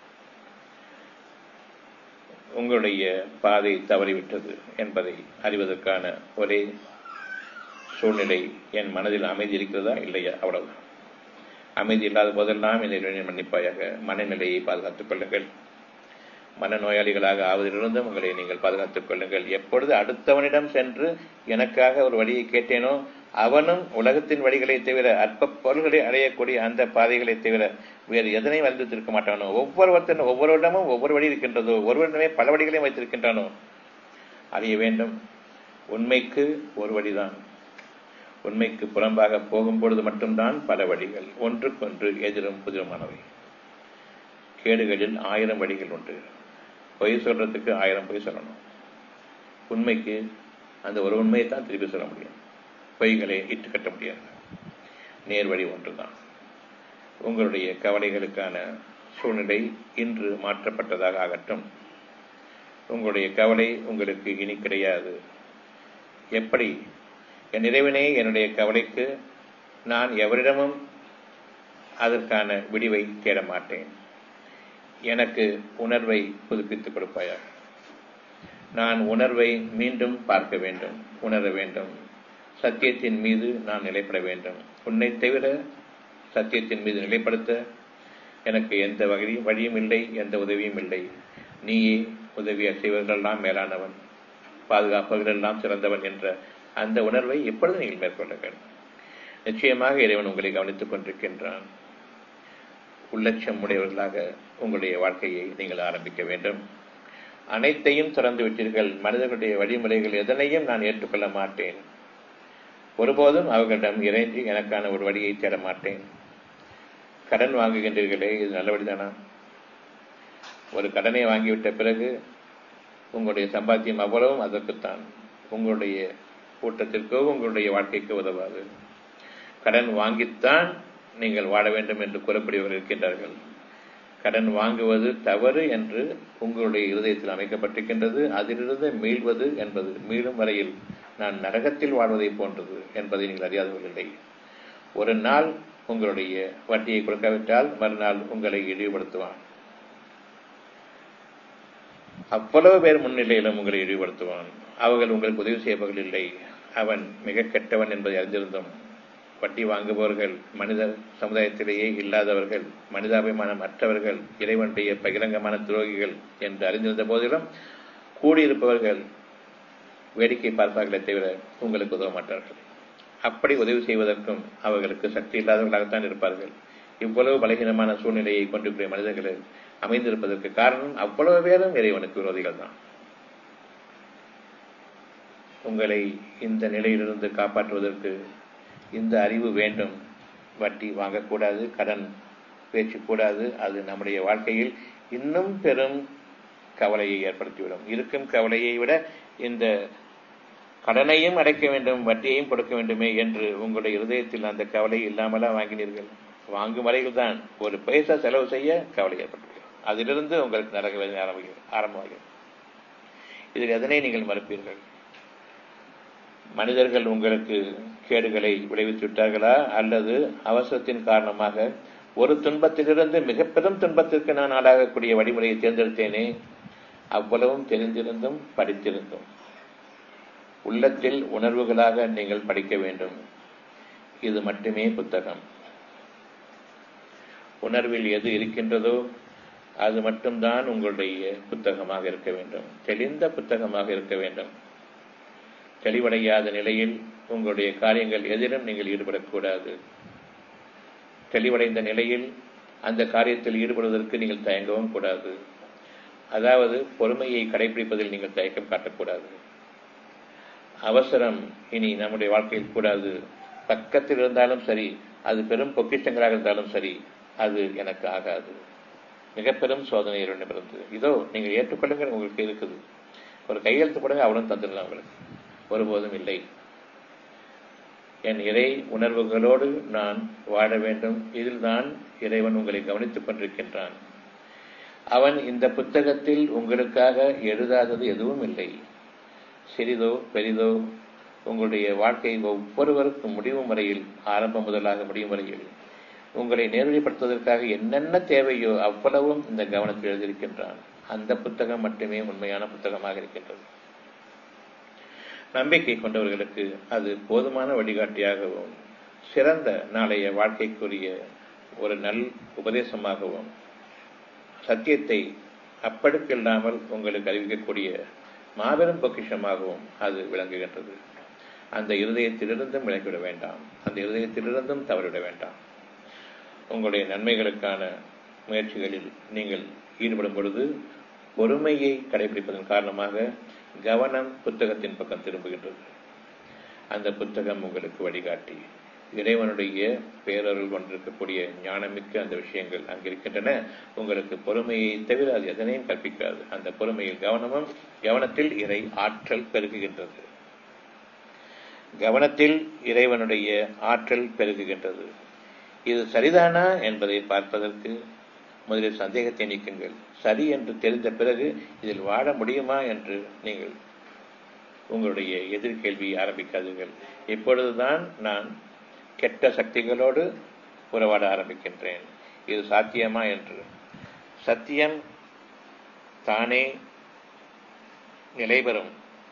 உங்களுடைய பாதை தவறிவிட்டது என்பதை அறிவதற்கான ஒரே சூழ்நிலை என் மனதில் அமைதி இருக்கிறதா இல்லையா அவ்வளவுதான் அமைதி இல்லாத போதெல்லாம் இந்த இறைவனை மன்னிப்பாயாக மனநிலையை பாதுகாத்துக் கொள்ளுங்கள் மனநோயாளிகளாக ஆவதிலிருந்தும் உங்களை நீங்கள் பாதுகாத்துக் கொள்ளுங்கள் எப்பொழுது அடுத்தவனிடம் சென்று எனக்காக ஒரு வழியை கேட்டேனோ அவனும் உலகத்தின் வழிகளை தவிர அற்ப பொருள்களை அடையக்கூடிய அந்த பாதைகளை தவிர வேறு எதனையும் வந்திருக்க மாட்டானோ ஒவ்வொருவர்த்தனும் ஒவ்வொருவரிடமும் ஒவ்வொரு வழி இருக்கின்றதோ ஒருவரிடமே பல வழிகளையும் வைத்திருக்கின்றானோ அறிய வேண்டும் உண்மைக்கு ஒரு வழிதான் உண்மைக்கு புறம்பாக போகும்பொழுது மட்டும்தான் பல வழிகள் ஒன்றுக்கொன்று எதிரும் புதிருமானவை கேடுகளில் ஆயிரம் வழிகள் உண்டு பொய் சொல்றதுக்கு ஆயிரம் பொய் சொல்லணும் உண்மைக்கு அந்த ஒரு உண்மையை தான் திருப்பி சொல்ல முடியும் பொய்களை இட்டு கட்ட முடியாது நேர் வழி ஒன்றுதான் உங்களுடைய கவலைகளுக்கான சூழ்நிலை இன்று மாற்றப்பட்டதாக ஆகட்டும் உங்களுடைய கவலை உங்களுக்கு இனி கிடையாது எப்படி என் இறைவனே என்னுடைய கவலைக்கு நான் எவரிடமும் அதற்கான விடிவை தேட மாட்டேன் எனக்கு உணர்வை புதுப்பித்துக் கொடுப்பாயாக நான் உணர்வை மீண்டும் பார்க்க வேண்டும் உணர வேண்டும் சத்தியத்தின் மீது நான் நிலைப்பட வேண்டும் உன்னை தவிர சத்தியத்தின் மீது நிலைப்படுத்த எனக்கு எந்த வகையும் வழியும் இல்லை எந்த உதவியும் இல்லை நீயே உதவி செய்வர்களெல்லாம் மேலானவன் பாதுகாப்பவர்களெல்லாம் சிறந்தவன் என்ற அந்த உணர்வை எப்பொழுது நீங்கள் மேற்கொள்ளுங்கள் நிச்சயமாக இறைவன் உங்களை கவனித்துக் கொண்டிருக்கின்றான் உள்ளட்சம் உடையவர்களாக உங்களுடைய வாழ்க்கையை நீங்கள் ஆரம்பிக்க வேண்டும் அனைத்தையும் திறந்து விட்டீர்கள் மனிதர்களுடைய வழிமுறைகள் எதனையும் நான் ஏற்றுக்கொள்ள மாட்டேன் ஒருபோதும் அவர்களிடம் இறைஞ்சி எனக்கான ஒரு வழியை தேட மாட்டேன் கடன் வாங்குகின்றீர்களே இது நல்ல வழிதானா ஒரு கடனை வாங்கிவிட்ட பிறகு உங்களுடைய சம்பாத்தியம் அவ்வளவும் அதற்குத்தான் உங்களுடைய கூட்டத்திற்கோ உங்களுடைய வாழ்க்கைக்கு உதவாது கடன் வாங்கித்தான் நீங்கள் வாழ வேண்டும் என்று கூறக்கூடியவர்கள் இருக்கின்றார்கள் கடன் வாங்குவது தவறு என்று உங்களுடைய இருதயத்தில் அமைக்கப்பட்டிருக்கின்றது அதிலிருந்து மீள்வது என்பது மீளும் வரையில் நான் நரகத்தில் வாழ்வதை போன்றது என்பதை நீங்கள் அறியாதவர்கள் இல்லை ஒரு நாள் உங்களுடைய வட்டியை கொடுக்காவிட்டால் மறுநாள் உங்களை இழிவுபடுத்துவான் அவ்வளவு பேர் முன்னிலையிலும் உங்களை இழிவுபடுத்துவான் அவர்கள் உங்களுக்கு உதவி செய்யப்பவர்கள் இல்லை அவன் மிக கெட்டவன் என்பதை அறிந்திருந்தோம் வட்டி வாங்குபவர்கள் மனித சமுதாயத்திலேயே இல்லாதவர்கள் மனிதாபிமானம் அற்றவர்கள் இறைவனுடைய பகிரங்கமான துரோகிகள் என்று அறிந்திருந்த போதிலும் கூடியிருப்பவர்கள் வேடிக்கை பார்ப்பார்களே தவிர உங்களுக்கு உதவ மாட்டார்கள் அப்படி உதவி செய்வதற்கும் அவர்களுக்கு சக்தி இல்லாதவர்களாகத்தான் இருப்பார்கள் இவ்வளவு பலகீனமான சூழ்நிலையை கொண்டிருக்கிற மனிதர்கள் அமைந்திருப்பதற்கு காரணம் அவ்வளவு பேரும் இறைவனுக்கு விரோதிகள் தான் உங்களை இந்த நிலையிலிருந்து காப்பாற்றுவதற்கு இந்த அறிவு வேண்டும் வட்டி வாங்கக்கூடாது கடன் பேச்சு கூடாது அது நம்முடைய வாழ்க்கையில் இன்னும் பெரும் கவலையை ஏற்படுத்திவிடும் இருக்கும் கவலையை விட இந்த கடனையும் அடைக்க வேண்டும் வட்டியையும் கொடுக்க வேண்டுமே என்று உங்களுடைய இருதயத்தில் அந்த கவலை இல்லாமலா வாங்கினீர்கள் வாங்கும் வரையில் தான் ஒரு பைசா செலவு செய்ய கவலை ஏற்பட்டுவிடும் அதிலிருந்து உங்களுக்கு நரக வேதனை ஆரம்பிக்கிறது ஆரம்பமாகிறது இதில் எதனை நீங்கள் மறுப்பீர்கள் மனிதர்கள் உங்களுக்கு கேடுகளை விளைவித்து விட்டார்களா அல்லது அவசரத்தின் காரணமாக ஒரு துன்பத்திலிருந்து மிக பெரும் துன்பத்திற்கு நான் ஆளாகக்கூடிய வழிமுறையை தேர்ந்தெடுத்தேனே அவ்வளவும் தெரிந்திருந்தும் படித்திருந்தும் உள்ளத்தில் உணர்வுகளாக நீங்கள் படிக்க வேண்டும் இது மட்டுமே புத்தகம் உணர்வில் எது இருக்கின்றதோ அது மட்டும்தான் உங்களுடைய புத்தகமாக இருக்க வேண்டும் தெளிந்த புத்தகமாக இருக்க வேண்டும் தெளிவடையாத நிலையில் உங்களுடைய காரியங்கள் எதிலும் நீங்கள் ஈடுபடக்கூடாது தெளிவடைந்த நிலையில் அந்த காரியத்தில் ஈடுபடுவதற்கு நீங்கள் தயங்கவும் கூடாது அதாவது பொறுமையை கடைபிடிப்பதில் நீங்கள் தயக்கம் காட்டக்கூடாது அவசரம் இனி நம்முடைய வாழ்க்கையில் கூடாது பக்கத்தில் இருந்தாலும் சரி அது பெரும் பொக்கிஷங்களாக இருந்தாலும் சரி அது எனக்கு ஆகாது மிக பெரும் சோதனை இருந்தது இதோ நீங்கள் ஏற்றுக்கொள்ளுங்கள் உங்களுக்கு இருக்குது ஒரு கையெழுத்து போடுங்க அவளும் தந்துடலாம் உங்களுக்கு ஒருபோதும் இல்லை என் இறை உணர்வுகளோடு நான் வாழ வேண்டும் இதில் தான் இறைவன் உங்களை கவனித்துக் கொண்டிருக்கின்றான் அவன் இந்த புத்தகத்தில் உங்களுக்காக எழுதாதது எதுவும் இல்லை சிறிதோ பெரிதோ உங்களுடைய வாழ்க்கை ஒவ்வொருவருக்கும் முடிவும் வரையில் ஆரம்பம் முதலாக முடியும் வரையில் உங்களை நேர்வழிப்படுத்துவதற்காக என்னென்ன தேவையோ அவ்வளவும் இந்த கவனத்தில் எழுதியிருக்கின்றான் அந்த புத்தகம் மட்டுமே உண்மையான புத்தகமாக இருக்கின்றது நம்பிக்கை கொண்டவர்களுக்கு அது போதுமான வழிகாட்டியாகவும் சிறந்த நாளைய வாழ்க்கைக்குரிய ஒரு நல் உபதேசமாகவும் சத்தியத்தை அப்படிக்கில்லாமல் உங்களுக்கு அறிவிக்கக்கூடிய மாபெரும் பொக்கிஷமாகவும் அது விளங்குகின்றது அந்த இருதயத்திலிருந்தும் விளக்கிவிட வேண்டாம் அந்த இருதயத்திலிருந்தும் தவறிவிட வேண்டாம் உங்களுடைய நன்மைகளுக்கான முயற்சிகளில் நீங்கள் ஈடுபடும் பொழுது பொறுமையை கடைபிடிப்பதன் காரணமாக கவனம் புத்தகத்தின் பக்கம் திரும்புகின்றது அந்த புத்தகம் உங்களுக்கு வழிகாட்டி இறைவனுடைய பேரருள் கொண்டிருக்கக்கூடிய ஞானமிக்க அந்த விஷயங்கள் அங்கிருக்கின்றன உங்களுக்கு பொறுமையை தவிர அது எதனையும் கற்பிக்காது அந்த பொறுமையில் கவனமும் கவனத்தில் இறை ஆற்றல் பெருகுகின்றது கவனத்தில் இறைவனுடைய ஆற்றல் பெருகுகின்றது இது சரிதானா என்பதை பார்ப்பதற்கு முதலில் சந்தேகத்தை நீக்குங்கள் சரி என்று தெரிந்த பிறகு இதில் வாழ முடியுமா என்று நீங்கள் உங்களுடைய எதிர்கேள்வியை ஆரம்பிக்காதீர்கள் இப்பொழுதுதான் நான் கெட்ட சக்திகளோடு உறவாட ஆரம்பிக்கின்றேன் இது சாத்தியமா என்று சத்தியம் தானே நிலைபெறும்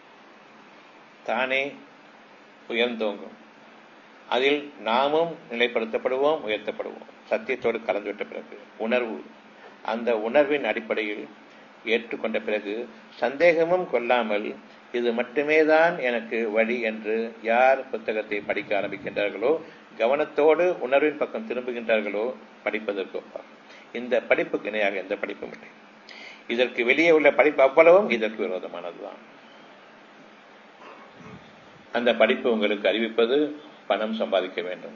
தானே உயர்ந்தோங்கும் அதில் நாமும் நிலைப்படுத்தப்படுவோம் உயர்த்தப்படுவோம் சத்தியத்தோடு கலந்துவிட்ட பிறகு உணர்வு அந்த உணர்வின் அடிப்படையில் ஏற்றுக்கொண்ட பிறகு சந்தேகமும் கொள்ளாமல் இது மட்டுமே தான் எனக்கு வழி என்று யார் புத்தகத்தை படிக்க ஆரம்பிக்கின்றார்களோ கவனத்தோடு உணர்வின் பக்கம் திரும்புகின்றார்களோ படிப்பதற்கு ஒப்பார் இந்த படிப்புக்கு இணையாக எந்த படிப்பும் இல்லை இதற்கு வெளியே உள்ள படிப்பு அவ்வளவும் இதற்கு விரோதமானதுதான் அந்த படிப்பு உங்களுக்கு அறிவிப்பது பணம் சம்பாதிக்க வேண்டும்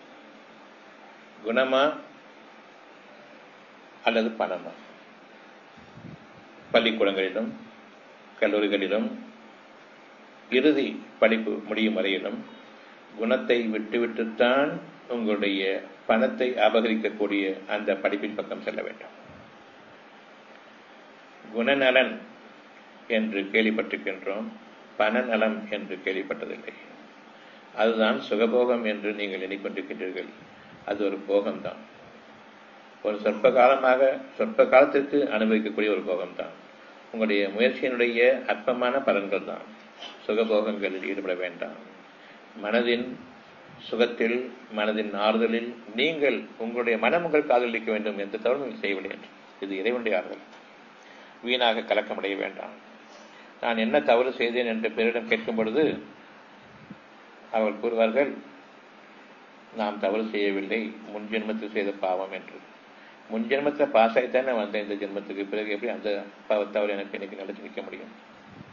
குணமா அல்லது பணமா பள்ளிக்கூடங்களிலும் கல்லூரிகளிலும் இறுதி படிப்பு முடியும் வரையிலும் குணத்தை விட்டுவிட்டுத்தான் உங்களுடைய பணத்தை அபகரிக்கக்கூடிய அந்த படிப்பின் பக்கம் செல்ல வேண்டும் குணநலன் என்று கேள்விப்பட்டிருக்கின்றோம் பணநலம் என்று கேள்விப்பட்டதில்லை அதுதான் சுகபோகம் என்று நீங்கள் எண்ணிக்கொண்டிருக்கின்றீர்கள் அது ஒரு போகம்தான் ஒரு சொற்ப காலமாக சொற்ப காலத்திற்கு அனுபவிக்கக்கூடிய ஒரு போகம்தான் உங்களுடைய முயற்சியினுடைய அற்பமான பலன்கள் தான் சுகபோகங்களில் ஈடுபட வேண்டாம் மனதின் சுகத்தில் மனதின் ஆறுதலில் நீங்கள் உங்களுடைய மனம் உங்களுக்கு ஆதரவளிக்க வேண்டும் எந்த தவறும் நீங்கள் செய்யவில்லை என்று இது இறைவனுடைய ஆறுதல் வீணாக கலக்கமடைய வேண்டாம் நான் என்ன தவறு செய்தேன் என்று பிறரிடம் கேட்கும் பொழுது அவர் கூறுவார்கள் நாம் தவறு செய்யவில்லை முன் ஜென்மத்தில் செய்த பாவம் என்று முன் ஜென்மத்தில் பாஸ் ஆகித்தானே வந்தேன் இந்த ஜென்மத்துக்கு பிறகு எப்படி அந்த தவறு எனக்கு இன்னைக்கு நிலைச்சு நிற்க முடியும்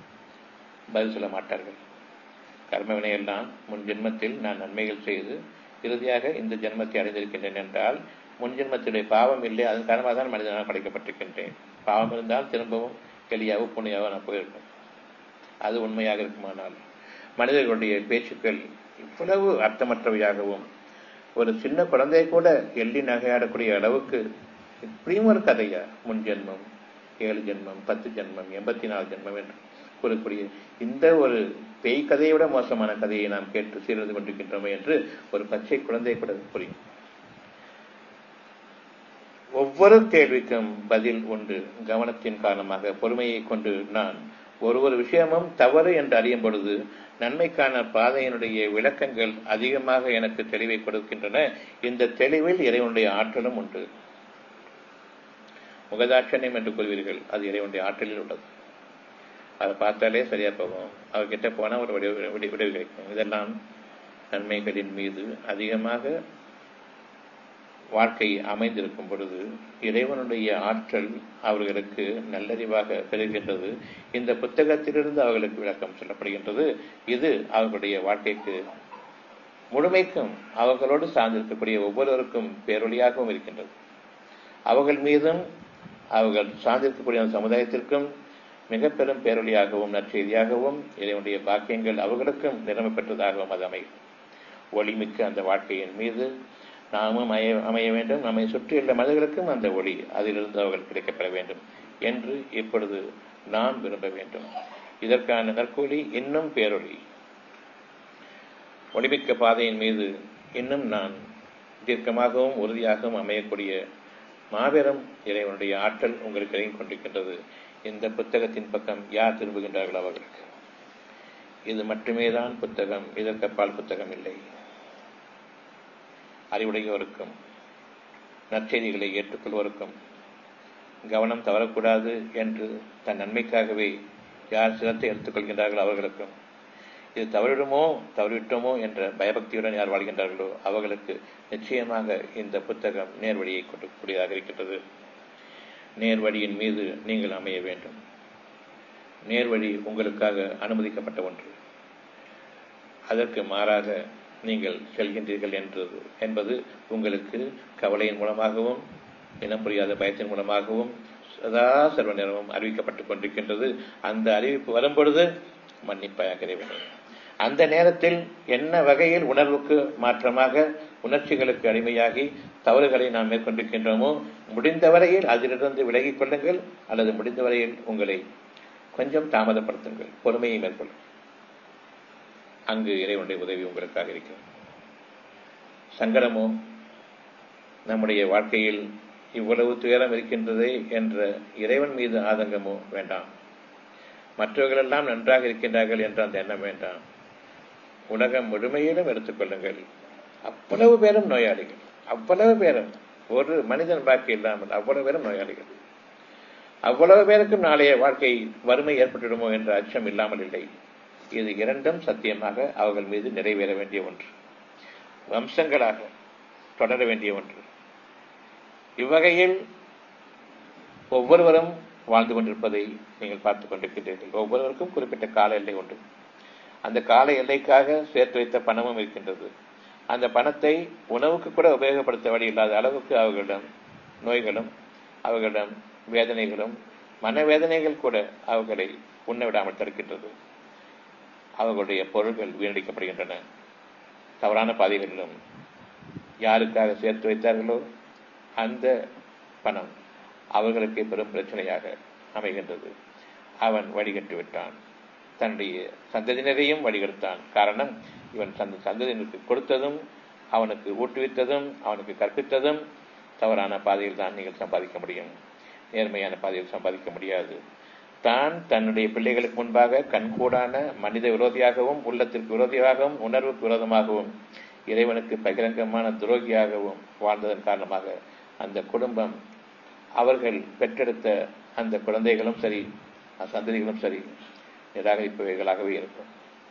பதில் சொல்ல மாட்டார்கள் கர்ம வினையெல்லாம் முன் ஜென்மத்தில் நான் நன்மைகள் செய்து இறுதியாக இந்த ஜென்மத்தை அடைந்திருக்கின்றேன் என்றால் முன் ஜென்மத்தினுடைய பாவம் இல்லை அதன் காரணமாக தான் மனிதனாக படைக்கப்பட்டிருக்கின்றேன் பாவம் இருந்தால் திரும்பவும் எளியாவோ புண்ணியாவோ நான் போயிருக்கும் அது உண்மையாக இருக்குமானால் மனிதர்களுடைய பேச்சுக்கள் இவ்வளவு அர்த்தமற்றவையாகவும் ஒரு சின்ன குழந்தை கூட எள்ளி நகையாடக்கூடிய அளவுக்கு இப்படியும் ஒரு கதையா முன் ஜென்மம் ஏழு ஜென்மம் பத்து ஜென்மம் எண்பத்தி நாலு ஜென்மம் என்று கூறக்கூடிய இந்த ஒரு பேய் கதையை விட மோசமான கதையை நாம் கேட்டு சீர்ந்து கொண்டிருக்கின்றோமே என்று ஒரு பச்சை குழந்தை கூட புரியும் ஒவ்வொரு கேள்விக்கும் பதில் உண்டு கவனத்தின் காரணமாக பொறுமையை கொண்டு நான் ஒரு ஒரு விஷயமும் தவறு என்று அறியும் பொழுது நன்மைக்கான பாதையினுடைய விளக்கங்கள் அதிகமாக எனக்கு தெளிவை கொடுக்கின்றன இந்த தெளிவில் இறைவனுடைய ஆற்றலும் உண்டு முகதாட்சண்யம் என்று கூறுவீர்கள் அது இறைவனுடைய ஆற்றலில் உள்ளது அதை பார்த்தாலே சரியா போகும் அவர்கிட்ட போனால் ஒரு விடை விடை விடை கிடைக்கும் இதெல்லாம் நன்மைகளின் மீது அதிகமாக வாழ்க்கை அமைந்திருக்கும் பொழுது இறைவனுடைய ஆற்றல் அவர்களுக்கு நல்லறிவாக பெறுகின்றது இந்த புத்தகத்திலிருந்து அவர்களுக்கு விளக்கம் சொல்லப்படுகின்றது இது அவர்களுடைய வாழ்க்கைக்கு முழுமைக்கும் அவர்களோடு சார்ந்திருக்கக்கூடிய ஒவ்வொருவருக்கும் பேரொழியாகவும் இருக்கின்றது அவர்கள் மீதும் அவர்கள் சார்ந்திருக்கக்கூடிய அந்த சமுதாயத்திற்கும் மிக பெரும் பேரொழியாகவும் நற்செய்தியாகவும் இதனுடைய பாக்கியங்கள் அவர்களுக்கும் நிலைமை பெற்றதாகவும் அது அமையும் ஒளிமிக்க அந்த வாழ்க்கையின் மீது நாமும் அமைய அமைய வேண்டும் நம்மை சுற்றியுள்ள மனிதர்களுக்கும் அந்த ஒளி அதிலிருந்து அவர்கள் கிடைக்கப்பெற வேண்டும் என்று இப்பொழுது நாம் விரும்ப வேண்டும் இதற்கான நற்கூலி இன்னும் பேரொளி ஒளிமிக்க பாதையின் மீது இன்னும் நான் தீர்க்கமாகவும் உறுதியாகவும் அமையக்கூடிய மாபெரும் இறைவனுடைய ஆற்றல் உங்களுக்கு இறங்கிக் கொண்டிருக்கின்றது இந்த புத்தகத்தின் பக்கம் யார் திரும்புகின்றார்கள் அவர்களுக்கு இது மட்டுமே தான் புத்தகம் இதற்கப்பால் புத்தகம் இல்லை அறிவுடையோருக்கும் நற்செய்திகளை ஏற்றுக்கொள்வோருக்கும் கவனம் தவறக்கூடாது என்று தன் நன்மைக்காகவே யார் சிரத்தை எடுத்துக்கொள்கின்றார்களோ அவர்களுக்கும் இது தவறிடுமோ தவறிவிட்டோமோ என்ற பயபக்தியுடன் யார் வாழ்கின்றார்களோ அவர்களுக்கு நிச்சயமாக இந்த புத்தகம் நேர்வழியை கொடுக்கக்கூடியதாக இருக்கின்றது நேர்வழியின் மீது நீங்கள் அமைய வேண்டும் நேர்வழி உங்களுக்காக அனுமதிக்கப்பட்ட ஒன்று அதற்கு மாறாக நீங்கள் செல்கின்றீர்கள் என்றது என்பது உங்களுக்கு கவலையின் மூலமாகவும் இனம் புரியாத பயத்தின் மூலமாகவும் சதா சர்வ நேரமும் அறிவிக்கப்பட்டுக் கொண்டிருக்கின்றது அந்த அறிவிப்பு வரும்பொழுது மன்னிப்பாயாக இறைவனே அந்த நேரத்தில் என்ன வகையில் உணர்வுக்கு மாற்றமாக உணர்ச்சிகளுக்கு அடிமையாகி தவறுகளை நாம் மேற்கொண்டிருக்கின்றோமோ முடிந்த வரையில் அதிலிருந்து விலகிக் கொள்ளுங்கள் அல்லது முடிந்த வரையில் உங்களை கொஞ்சம் தாமதப்படுத்துங்கள் பொறுமையை மேற்கொள்ளுங்கள் அங்கு இறைவனுடைய உதவி உங்களுக்காக இருக்கிறது சங்கடமோ நம்முடைய வாழ்க்கையில் இவ்வளவு துயரம் இருக்கின்றதே என்ற இறைவன் மீது ஆதங்கமோ வேண்டாம் மற்றவர்களெல்லாம் நன்றாக இருக்கின்றார்கள் என்ற அந்த எண்ணம் வேண்டாம் உலகம் முழுமையிலும் எடுத்துக்கொள்ளுங்கள் அவ்வளவு பேரும் நோயாளிகள் அவ்வளவு பேரும் ஒரு மனிதன் பாக்கி இல்லாமல் அவ்வளவு பேரும் நோயாளிகள் அவ்வளவு பேருக்கும் நாளைய வாழ்க்கை வறுமை ஏற்பட்டுவிடுமோ என்ற அச்சம் இல்லாமல் இல்லை இது இரண்டும் சத்தியமாக அவர்கள் மீது நிறைவேற வேண்டிய ஒன்று வம்சங்களாக தொடர வேண்டிய ஒன்று இவ்வகையில் ஒவ்வொருவரும் வாழ்ந்து கொண்டிருப்பதை நீங்கள் பார்த்துக் கொண்டிருக்கின்றீர்கள் ஒவ்வொருவருக்கும் குறிப்பிட்ட கால எல்லை உண்டு அந்த கால எல்லைக்காக சேர்த்து வைத்த பணமும் இருக்கின்றது அந்த பணத்தை உணவுக்கு கூட உபயோகப்படுத்த வழி இல்லாத அளவுக்கு அவர்களிடம் நோய்களும் அவர்களிடம் வேதனைகளும் மனவேதனைகள் கூட அவர்களை உண்ண விடாமல் தடுக்கின்றது அவர்களுடைய பொருள்கள் வீணடிக்கப்படுகின்றன தவறான பாதைகளிலும் யாருக்காக சேர்த்து வைத்தார்களோ அந்த பணம் அவர்களுக்கு பெரும் பிரச்சனையாக அமைகின்றது அவன் வழிகட்டு விட்டான் தன்னுடைய சந்ததியினரையும் வழிகெடுத்தான் காரணம் இவன் தன் சந்ததியினருக்கு கொடுத்ததும் அவனுக்கு ஊட்டுவித்ததும் அவனுக்கு கற்பித்ததும் தவறான பாதையில் தான் நீங்கள் சம்பாதிக்க முடியும் நேர்மையான பாதையில் சம்பாதிக்க முடியாது தான் தன்னுடைய பிள்ளைகளுக்கு முன்பாக கண்கூடான மனித விரோதியாகவும் உள்ளத்திற்கு விரோதியாகவும் உணர்வுக்கு விரோதமாகவும் இறைவனுக்கு பகிரங்கமான துரோகியாகவும் வாழ்ந்ததன் காரணமாக அந்த குடும்பம் அவர்கள் பெற்றெடுத்த அந்த குழந்தைகளும் சரி சந்ததிகளும் சரி நிராகரிப்பவர்களாகவே இருக்கும்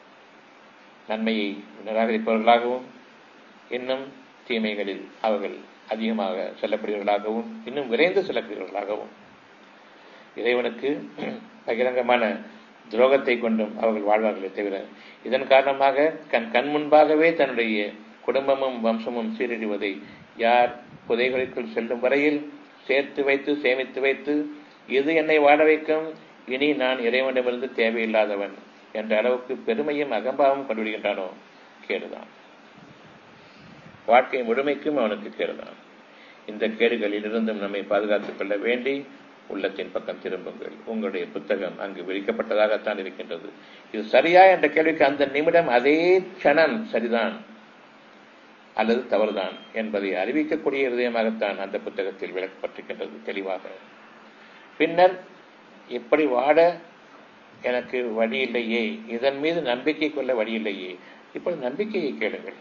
நன்மையை நிராகரிப்பவர்களாகவும் இன்னும் தீமைகளில் அவர்கள் அதிகமாக செல்லப்படுகிறவர்களாகவும் இன்னும் விரைந்து செல்லப்படுகிறவர்களாகவும் இறைவனுக்கு பகிரங்கமான துரோகத்தை கொண்டும் அவர்கள் வாழ்வார்களே தவிர இதன் காரணமாக கண் கண் முன்பாகவே தன்னுடைய குடும்பமும் வம்சமும் சீரழிவதை யார் புதைகளுக்குள் செல்லும் வரையில் சேர்த்து வைத்து சேமித்து வைத்து இது என்னை வாட வைக்கும் இனி நான் இறைவனிடமிருந்து தேவையில்லாதவன் என்ற அளவுக்கு பெருமையும் அகம்பாவும் கொண்டுவிடுகின்றானோ கேடுதான் வாழ்க்கை முழுமைக்கும் அவனுக்கு கேடுதான் இந்த கேடுகளில் இருந்தும் நம்மை பாதுகாத்துக் கொள்ள வேண்டி உள்ளத்தின் பக்கம் திரும்புங்கள் உங்களுடைய புத்தகம் அங்கு விரிக்கப்பட்டதாகத்தான் இருக்கின்றது இது சரியா என்ற கேள்விக்கு அந்த நிமிடம் அதே க்ஷணம் சரிதான் அல்லது தவறுதான் என்பதை அறிவிக்கக்கூடிய இருதயமாகத்தான் அந்த புத்தகத்தில் விளக்கப்பட்டிருக்கின்றது தெளிவாக பின்னர் இப்படி வாட எனக்கு வழி இல்லையே இதன் மீது நம்பிக்கை கொள்ள வழி இல்லையே இப்படி நம்பிக்கையை கேளுங்கள்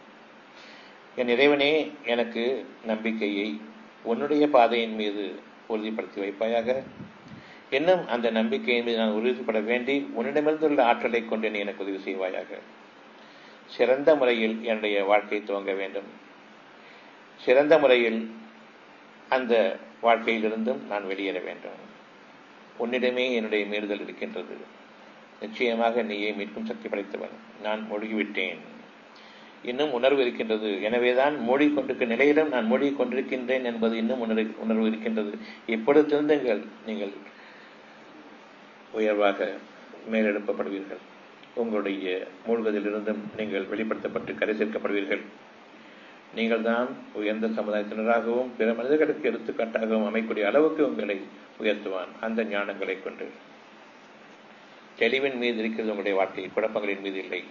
என் இறைவனே எனக்கு நம்பிக்கையை உன்னுடைய பாதையின் மீது உறுதிப்படுத்தி வைப்பாயாக இன்னும் அந்த நம்பிக்கையின் மீது நான் உறுதிப்பட வேண்டி உன்னிடமிருந்துள்ள ஆற்றலை கொண்டு நீ எனக்கு உதவி செய்வாயாக சிறந்த முறையில் என்னுடைய வாழ்க்கை துவங்க வேண்டும் சிறந்த முறையில் அந்த வாழ்க்கையிலிருந்தும் நான் வெளியேற வேண்டும் உன்னிடமே என்னுடைய மீறுதல் இருக்கின்றது நிச்சயமாக நீயே மீட்கும் சக்தி படைத்தவன் நான் மூழ்கிவிட்டேன் இன்னும் உணர்வு இருக்கின்றது எனவேதான் மூடிக்கொண்டிருக்க நிலையிலும் நான் மூழ்கி கொண்டிருக்கின்றேன் என்பது இன்னும் உணர்வு உணர்வு இருக்கின்றது இப்பொழுது திருந்துங்கள் நீங்கள் உயர்வாக மேலெழுப்பப்படுவீர்கள் உங்களுடைய மூழ்குவதிலிருந்தும் நீங்கள் வெளிப்படுத்தப்பட்டு கரை சேர்க்கப்படுவீர்கள் நீங்கள் தான் உயர்ந்த சமுதாயத்தினராகவும் பிற மனிதர்களுக்கு எடுத்துக்காட்டாகவும் அமைக்கூடிய அளவுக்கு உங்களை உயர்த்துவான் அந்த ஞானங்களை கொண்டு தெளிவின் மீது இருக்கிறது உங்களுடைய வாழ்க்கை குழப்பங்களின் மீது இல்லை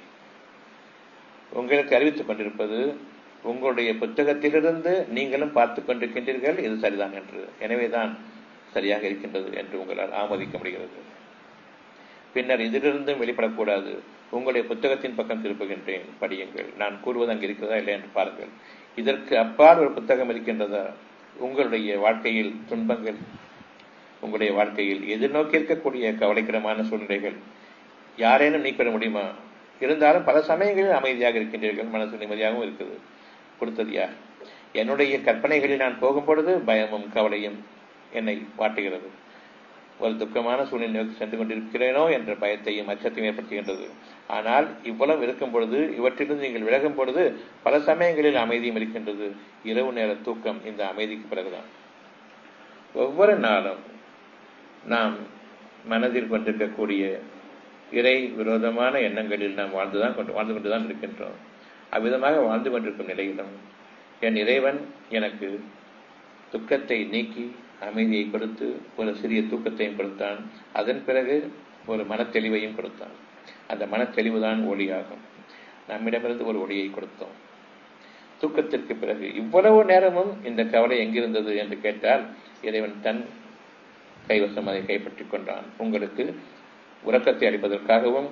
உங்களுக்கு அறிவித்துக் கொண்டிருப்பது உங்களுடைய புத்தகத்திலிருந்து நீங்களும் பார்த்துக் கொண்டிருக்கின்றீர்கள் இது சரிதான் என்று எனவேதான் சரியாக இருக்கின்றது என்று உங்களால் ஆமோதிக்க முடிகிறது பின்னர் இதிலிருந்தும் வெளிப்படக்கூடாது உங்களுடைய புத்தகத்தின் பக்கம் திருப்புகின்றேன் படியுங்கள் நான் கூறுவது அங்கு இருக்கிறதா இல்லை என்று பாருங்கள் இதற்கு அப்பால் ஒரு புத்தகம் இருக்கின்றதா உங்களுடைய வாழ்க்கையில் துன்பங்கள் உங்களுடைய வாழ்க்கையில் எதிர்நோக்கி இருக்கக்கூடிய கவலைக்கிடமான சூழ்நிலைகள் யாரேனும் நீக்கிட முடியுமா இருந்தாலும் பல சமயங்களில் அமைதியாக இருக்கின்றீர்கள் மனசு நிம்மதியாகவும் இருக்குது கொடுத்தது யார் என்னுடைய கற்பனைகளில் நான் போகும் பொழுது பயமும் கவலையும் என்னை வாட்டுகிறது ஒரு துக்கமான சூழ்நிலை நோக்கி சென்று கொண்டிருக்கிறேனோ என்ற பயத்தையும் அச்சத்தையும் ஏற்படுத்துகின்றது ஆனால் இவ்வளவு இருக்கும் பொழுது இவற்றிலிருந்து நீங்கள் விலகும் பொழுது பல சமயங்களில் அமைதியும் இருக்கின்றது இரவு நேர தூக்கம் இந்த அமைதிக்கு பிறகுதான் ஒவ்வொரு நாளும் நாம் மனதில் கொண்டிருக்கக்கூடிய இறை விரோதமான எண்ணங்களில் நாம் வாழ்ந்துதான் கொண்டு வாழ்ந்து கொண்டுதான் இருக்கின்றோம் அவ்விதமாக வாழ்ந்து கொண்டிருக்கும் நிலையிலும் என் இறைவன் எனக்கு துக்கத்தை நீக்கி அமைதியை கொடுத்து ஒரு சிறிய தூக்கத்தையும் கொடுத்தான் அதன் பிறகு ஒரு மனத்தெளிவையும் கொடுத்தான் அந்த மனத்தெளிவுதான் ஒளியாகும் நம்மிடமிருந்து ஒரு ஒளியை கொடுத்தோம் தூக்கத்திற்கு பிறகு இவ்வளவு நேரமும் இந்த கவலை எங்கிருந்தது என்று கேட்டால் இறைவன் தன் கைவசம் அதை கைப்பற்றிக் கொண்டான் உங்களுக்கு உறக்கத்தை அளிப்பதற்காகவும்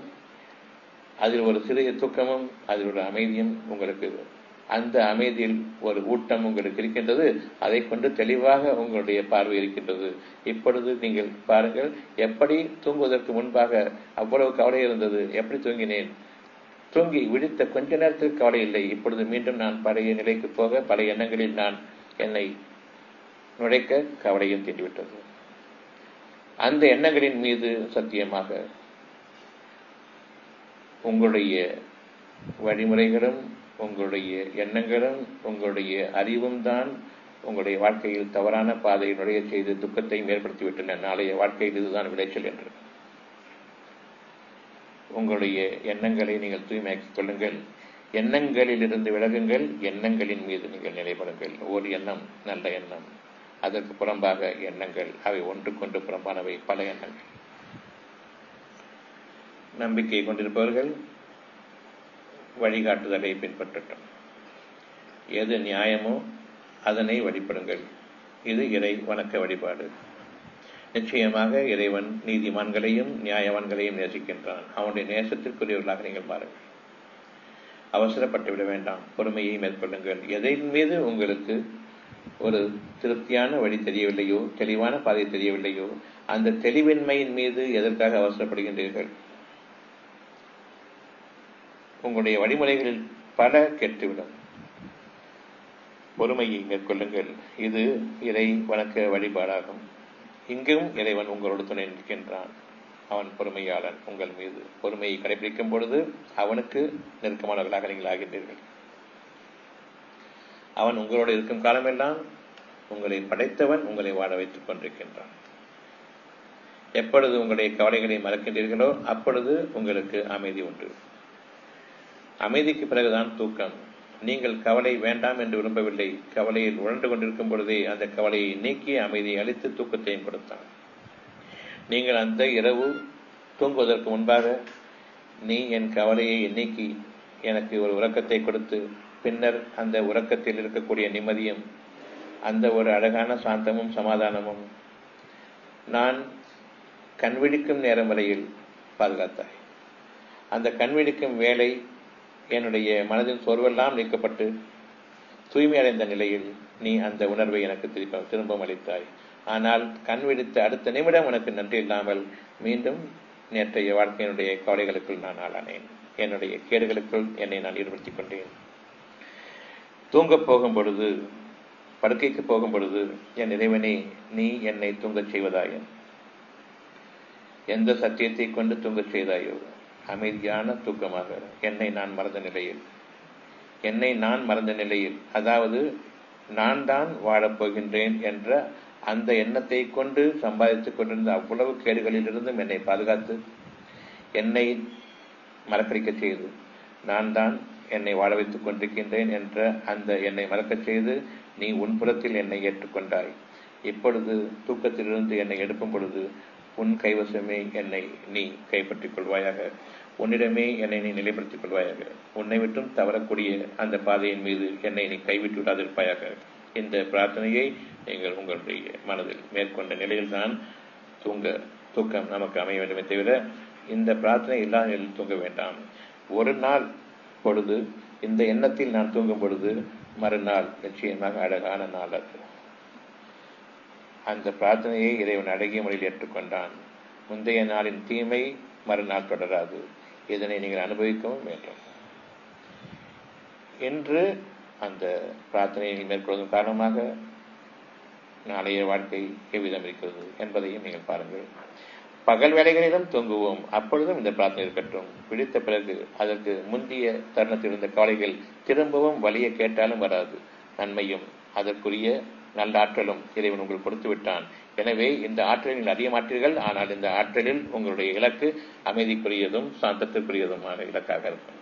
அதில் ஒரு சிறிய தூக்கமும் அதில் ஒரு அமைதியும் உங்களுக்கு அந்த அமைதியில் ஒரு ஊட்டம் உங்களுக்கு இருக்கின்றது அதை கொண்டு தெளிவாக உங்களுடைய பார்வை இருக்கின்றது இப்பொழுது நீங்கள் பாருங்கள் எப்படி தூங்குவதற்கு முன்பாக அவ்வளவு கவலை இருந்தது எப்படி தூங்கினேன் தூங்கி விழித்த கொஞ்ச நேரத்துக்கு கவலை இல்லை இப்பொழுது மீண்டும் நான் பழைய நிலைக்கு போக பல எண்ணங்களில் நான் என்னை நுழைக்க கவலையும் தீண்டிவிட்டது அந்த எண்ணங்களின் மீது சத்தியமாக உங்களுடைய வழிமுறைகளும் உங்களுடைய எண்ணங்களும் உங்களுடைய அறிவும் தான் உங்களுடைய வாழ்க்கையில் தவறான பாதையை நுழைய செய்து துக்கத்தையும் ஏற்படுத்திவிட்டன நாளைய வாழ்க்கையில் இதுதான் விளைச்சல் என்று உங்களுடைய எண்ணங்களை நீங்கள் தூய்மையாக்கிக் கொள்ளுங்கள் எண்ணங்களிலிருந்து விலகுங்கள் எண்ணங்களின் மீது நீங்கள் நிலைப்படுங்கள் ஒரு எண்ணம் நல்ல எண்ணம் அதற்கு புறம்பாக எண்ணங்கள் அவை ஒன்றுக்கொன்று புறம்பானவை பல எண்ணங்கள் நம்பிக்கை கொண்டிருப்பவர்கள் வழிகாட்டுதலை பின்பற்றட்டும் எது நியாயமோ அதனை வழிபடுங்கள் இது இறை வணக்க வழிபாடு நிச்சயமாக இறைவன் நீதிமான்களையும் நியாயவான்களையும் நேசிக்கின்றான் அவனுடைய நேசத்திற்குரியவர்களாக நீங்கள் பாருங்கள் அவசரப்பட்டு விட வேண்டாம் பொறுமையை மேற்கொள்ளுங்கள் எதன் மீது உங்களுக்கு ஒரு திருப்தியான வழி தெரியவில்லையோ தெளிவான பாதை தெரியவில்லையோ அந்த தெளிவின்மையின் மீது எதற்காக அவசரப்படுகின்றீர்கள் உங்களுடைய வழிமுறைகளில் பல கெட்டுவிடும் பொறுமையை மேற்கொள்ளுங்கள் இது இறை வணக்க வழிபாடாகும் இங்கும் இறைவன் உங்களோடு துணை நிற்கின்றான் அவன் பொறுமையாளன் உங்கள் மீது பொறுமையை கடைபிடிக்கும் பொழுது அவனுக்கு நெருக்கமானவர்களாக நீங்கள் ஆகின்றீர்கள் அவன் உங்களோடு இருக்கும் காலமெல்லாம் உங்களை படைத்தவன் உங்களை வாழ வைத்துக் கொண்டிருக்கின்றான் எப்பொழுது உங்களுடைய கவலைகளை மறக்கின்றீர்களோ அப்பொழுது உங்களுக்கு அமைதி உண்டு அமைதிக்கு பிறகுதான் தூக்கம் நீங்கள் கவலை வேண்டாம் என்று விரும்பவில்லை கவலையில் உழண்டு கொண்டிருக்கும் பொழுதே அந்த கவலையை நீக்கி அமைதியை அளித்து தூக்கத்தையும் கொடுத்தான் நீங்கள் அந்த இரவு தூங்குவதற்கு முன்பாக நீ என் கவலையை நீக்கி எனக்கு ஒரு உறக்கத்தை கொடுத்து பின்னர் அந்த உறக்கத்தில் இருக்கக்கூடிய நிம்மதியும் அந்த ஒரு அழகான சாந்தமும் சமாதானமும் நான் கண்விழிக்கும் நேரம் வரையில் பாதுகாத்தாய் அந்த கண்விழிக்கும் வேலை என்னுடைய மனதின் சோர்வெல்லாம் நீக்கப்பட்டு தூய்மை அடைந்த நிலையில் நீ அந்த உணர்வை எனக்கு திரும்ப திரும்பவும் அளித்தாய் ஆனால் கண் விழித்த அடுத்த நிமிடம் உனக்கு நன்றி இல்லாமல் மீண்டும் நேற்றைய வாழ்க்கையினுடைய கவலைகளுக்குள் நான் ஆளானேன் என்னுடைய கேடுகளுக்குள் என்னை நான் ஈடுபடுத்திக் கொண்டேன் தூங்கப் போகும் பொழுது படுக்கைக்கு போகும் பொழுது என் இறைவனே நீ என்னை தூங்கச் செய்வதாயன் எந்த சத்தியத்தை கொண்டு தூங்கச் செய்தாயோ அமைதியான தூக்கமாக என்னை நான் மறந்த நிலையில் என்னை நான் மறந்த நிலையில் அதாவது நான் தான் வாழப்போகின்றேன் என்ற அந்த எண்ணத்தை கொண்டு சம்பாதித்துக் கொண்டிருந்த அவ்வளவு கேடுகளிலிருந்தும் என்னை பாதுகாத்து என்னை மறக்கடிக்க செய்து நான் தான் என்னை வாழ வைத்துக் கொண்டிருக்கின்றேன் என்ற அந்த என்னை மறக்கச் செய்து நீ உன்புறத்தில் என்னை ஏற்றுக்கொண்டாய் இப்பொழுது தூக்கத்திலிருந்து என்னை எடுக்கும் பொழுது உன் கைவசமே என்னை நீ கைப்பற்றிக் கொள்வாயாக உன்னிடமே என்னை நீ நிலைப்படுத்திக் கொள்வாயாக உன்னை விட்டும் தவறக்கூடிய அந்த பாதையின் மீது என்னை நீ கைவிட்டு விடாதிருப்பாயாக இந்த பிரார்த்தனையை நீங்கள் உங்களுடைய மனதில் மேற்கொண்ட நிலையில்தான் தூங்க தூக்கம் நமக்கு அமைய வேண்டுமே தவிர இந்த பிரார்த்தனை இல்லாத நிலையில் தூங்க வேண்டாம் ஒரு நாள் பொழுது இந்த எண்ணத்தில் நான் தூங்கும் பொழுது மறுநாள் நிச்சயமாக அழகான நாள் அது அந்த பிரார்த்தனையை இறைவன் அழகிய முறையில் ஏற்றுக்கொண்டான் முந்தைய நாளின் தீமை மறுநாள் தொடராது இதனை நீங்கள் அனுபவிக்கவும் வேண்டும் என்று அந்த பிரார்த்தனையை மேற்கொள்வதன் காரணமாக நாளைய வாழ்க்கை எவ்விதம் இருக்கிறது என்பதையும் நீங்கள் பாருங்கள் பகல் வேலைகளிலும் தூங்குவோம் அப்பொழுதும் இந்த பிரார்த்தனை இருக்கட்டும் பிடித்த பிறகு அதற்கு முந்தைய தருணத்தில் இருந்த கவலைகள் திரும்பவும் வழியை கேட்டாலும் வராது நன்மையும் அதற்குரிய நல்ல ஆற்றலும் இறைவன் உங்களுக்கு கொடுத்து விட்டான் எனவே இந்த ஆற்றலில் நீங்கள் அறிய மாட்டீர்கள் ஆனால் இந்த ஆற்றலில் உங்களுடைய இலக்கு அமைதிக்குரியதும் சாந்தத்திற்குரியதுமான இலக்காக இருக்கும்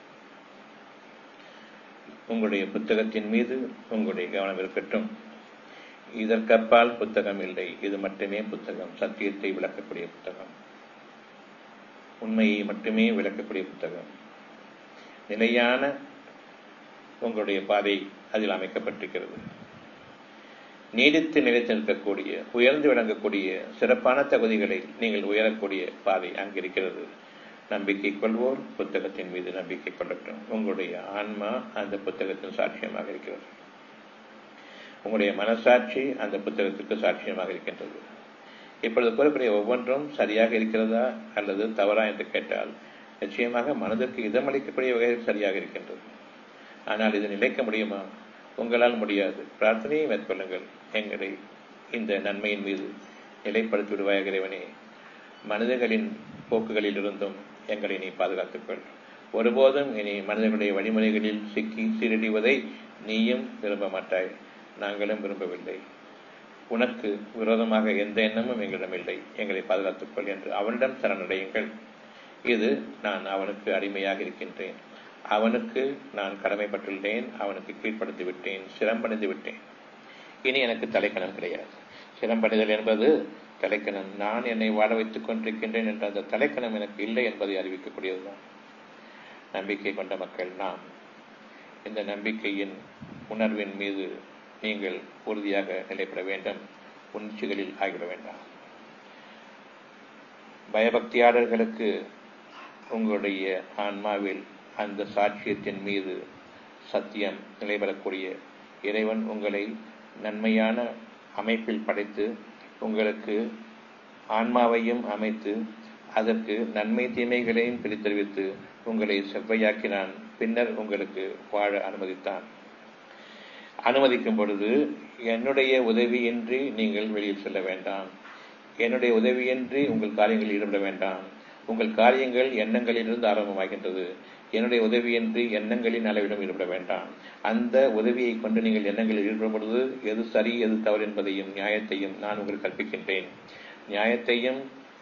உங்களுடைய புத்தகத்தின் மீது உங்களுடைய கவனம் இருக்கட்டும் இதற்கப்பால் புத்தகம் இல்லை இது மட்டுமே புத்தகம் சத்தியத்தை விளக்கக்கூடிய புத்தகம் உண்மையை மட்டுமே விளக்கக்கூடிய புத்தகம் நிலையான உங்களுடைய பாதை அதில் அமைக்கப்பட்டிருக்கிறது நீடித்து நிலைத்து நிற்கக்கூடிய உயர்ந்து விளங்கக்கூடிய சிறப்பான தகுதிகளை நீங்கள் உயரக்கூடிய பாதை அங்கிருக்கிறது நம்பிக்கை கொள்வோர் புத்தகத்தின் மீது நம்பிக்கை கொள்ளட்டும் உங்களுடைய ஆன்மா அந்த புத்தகத்தின் சாட்சியமாக இருக்கிறது உங்களுடைய மனசாட்சி அந்த புத்தகத்திற்கு சாட்சியமாக இருக்கின்றது இப்பொழுது கூறக்கூடிய ஒவ்வொன்றும் சரியாக இருக்கிறதா அல்லது தவறா என்று கேட்டால் நிச்சயமாக மனதிற்கு இதமளிக்கக்கூடிய வகையில் சரியாக இருக்கின்றது ஆனால் இது நிலைக்க முடியுமா உங்களால் முடியாது பிரார்த்தனையை மேற்கொள்ளுங்கள் எங்களை இந்த நன்மையின் மீது நிலைப்படுத்தி விடுவாய் இறைவனே மனிதர்களின் போக்குகளில் இருந்தும் எங்களை நீ பாதுகாத்துக்கொள் ஒருபோதும் இனி மனிதர்களுடைய வழிமுறைகளில் சிக்கி சீரடிவதை நீயும் விரும்ப மாட்டாய் நாங்களும் விரும்பவில்லை உனக்கு விரோதமாக எந்த எண்ணமும் எங்களிடம் இல்லை எங்களை பாதுகாத்துக்கொள் என்று அவனிடம் சரணடையுங்கள் இது நான் அவனுக்கு அடிமையாக இருக்கின்றேன் அவனுக்கு நான் கடமைப்பட்டுள்ளேன் அவனுக்கு கீழ்ப்படுத்தி விட்டேன் சிரம்பணிந்து விட்டேன் இனி எனக்கு தலைக்கணம் கிடையாது சிரம்பணிதல் என்பது தலைக்கணம் நான் என்னை வாழ வைத்துக் கொண்டிருக்கின்றேன் என்ற அந்த தலைக்கணம் எனக்கு இல்லை என்பதை அறிவிக்கக்கூடியதுதான் நம்பிக்கை கொண்ட மக்கள் நாம் இந்த நம்பிக்கையின் உணர்வின் மீது நீங்கள் உறுதியாக நிலைப்பட வேண்டும் உணர்ச்சிகளில் ஆகிவிட வேண்டாம் பயபக்தியாளர்களுக்கு உங்களுடைய ஆன்மாவில் அந்த சாட்சியத்தின் மீது சத்தியம் நிலைபெறக்கூடிய இறைவன் உங்களை நன்மையான அமைப்பில் படைத்து உங்களுக்கு ஆன்மாவையும் அமைத்து அதற்கு நன்மை தீமைகளையும் பிரித்தறிவித்து உங்களை செவ்வையாக்கினான் பின்னர் உங்களுக்கு வாழ அனுமதித்தான் அனுமதிக்கும் பொழுது என்னுடைய உதவியின்றி நீங்கள் வெளியில் செல்ல வேண்டாம் என்னுடைய உதவியின்றி உங்கள் காரியங்களில் ஈடுபட வேண்டாம் உங்கள் காரியங்கள் எண்ணங்களிலிருந்து ஆரம்பமாகின்றது என்னுடைய உதவியின்றி எண்ணங்களின் அளவிலும் ஈடுபட வேண்டாம் அந்த உதவியை கொண்டு நீங்கள் எண்ணங்களில் ஈடுபடும் பொழுது எது சரி எது தவறு என்பதையும் நியாயத்தையும் நான் உங்களுக்கு கற்பிக்கின்றேன் நியாயத்தையும்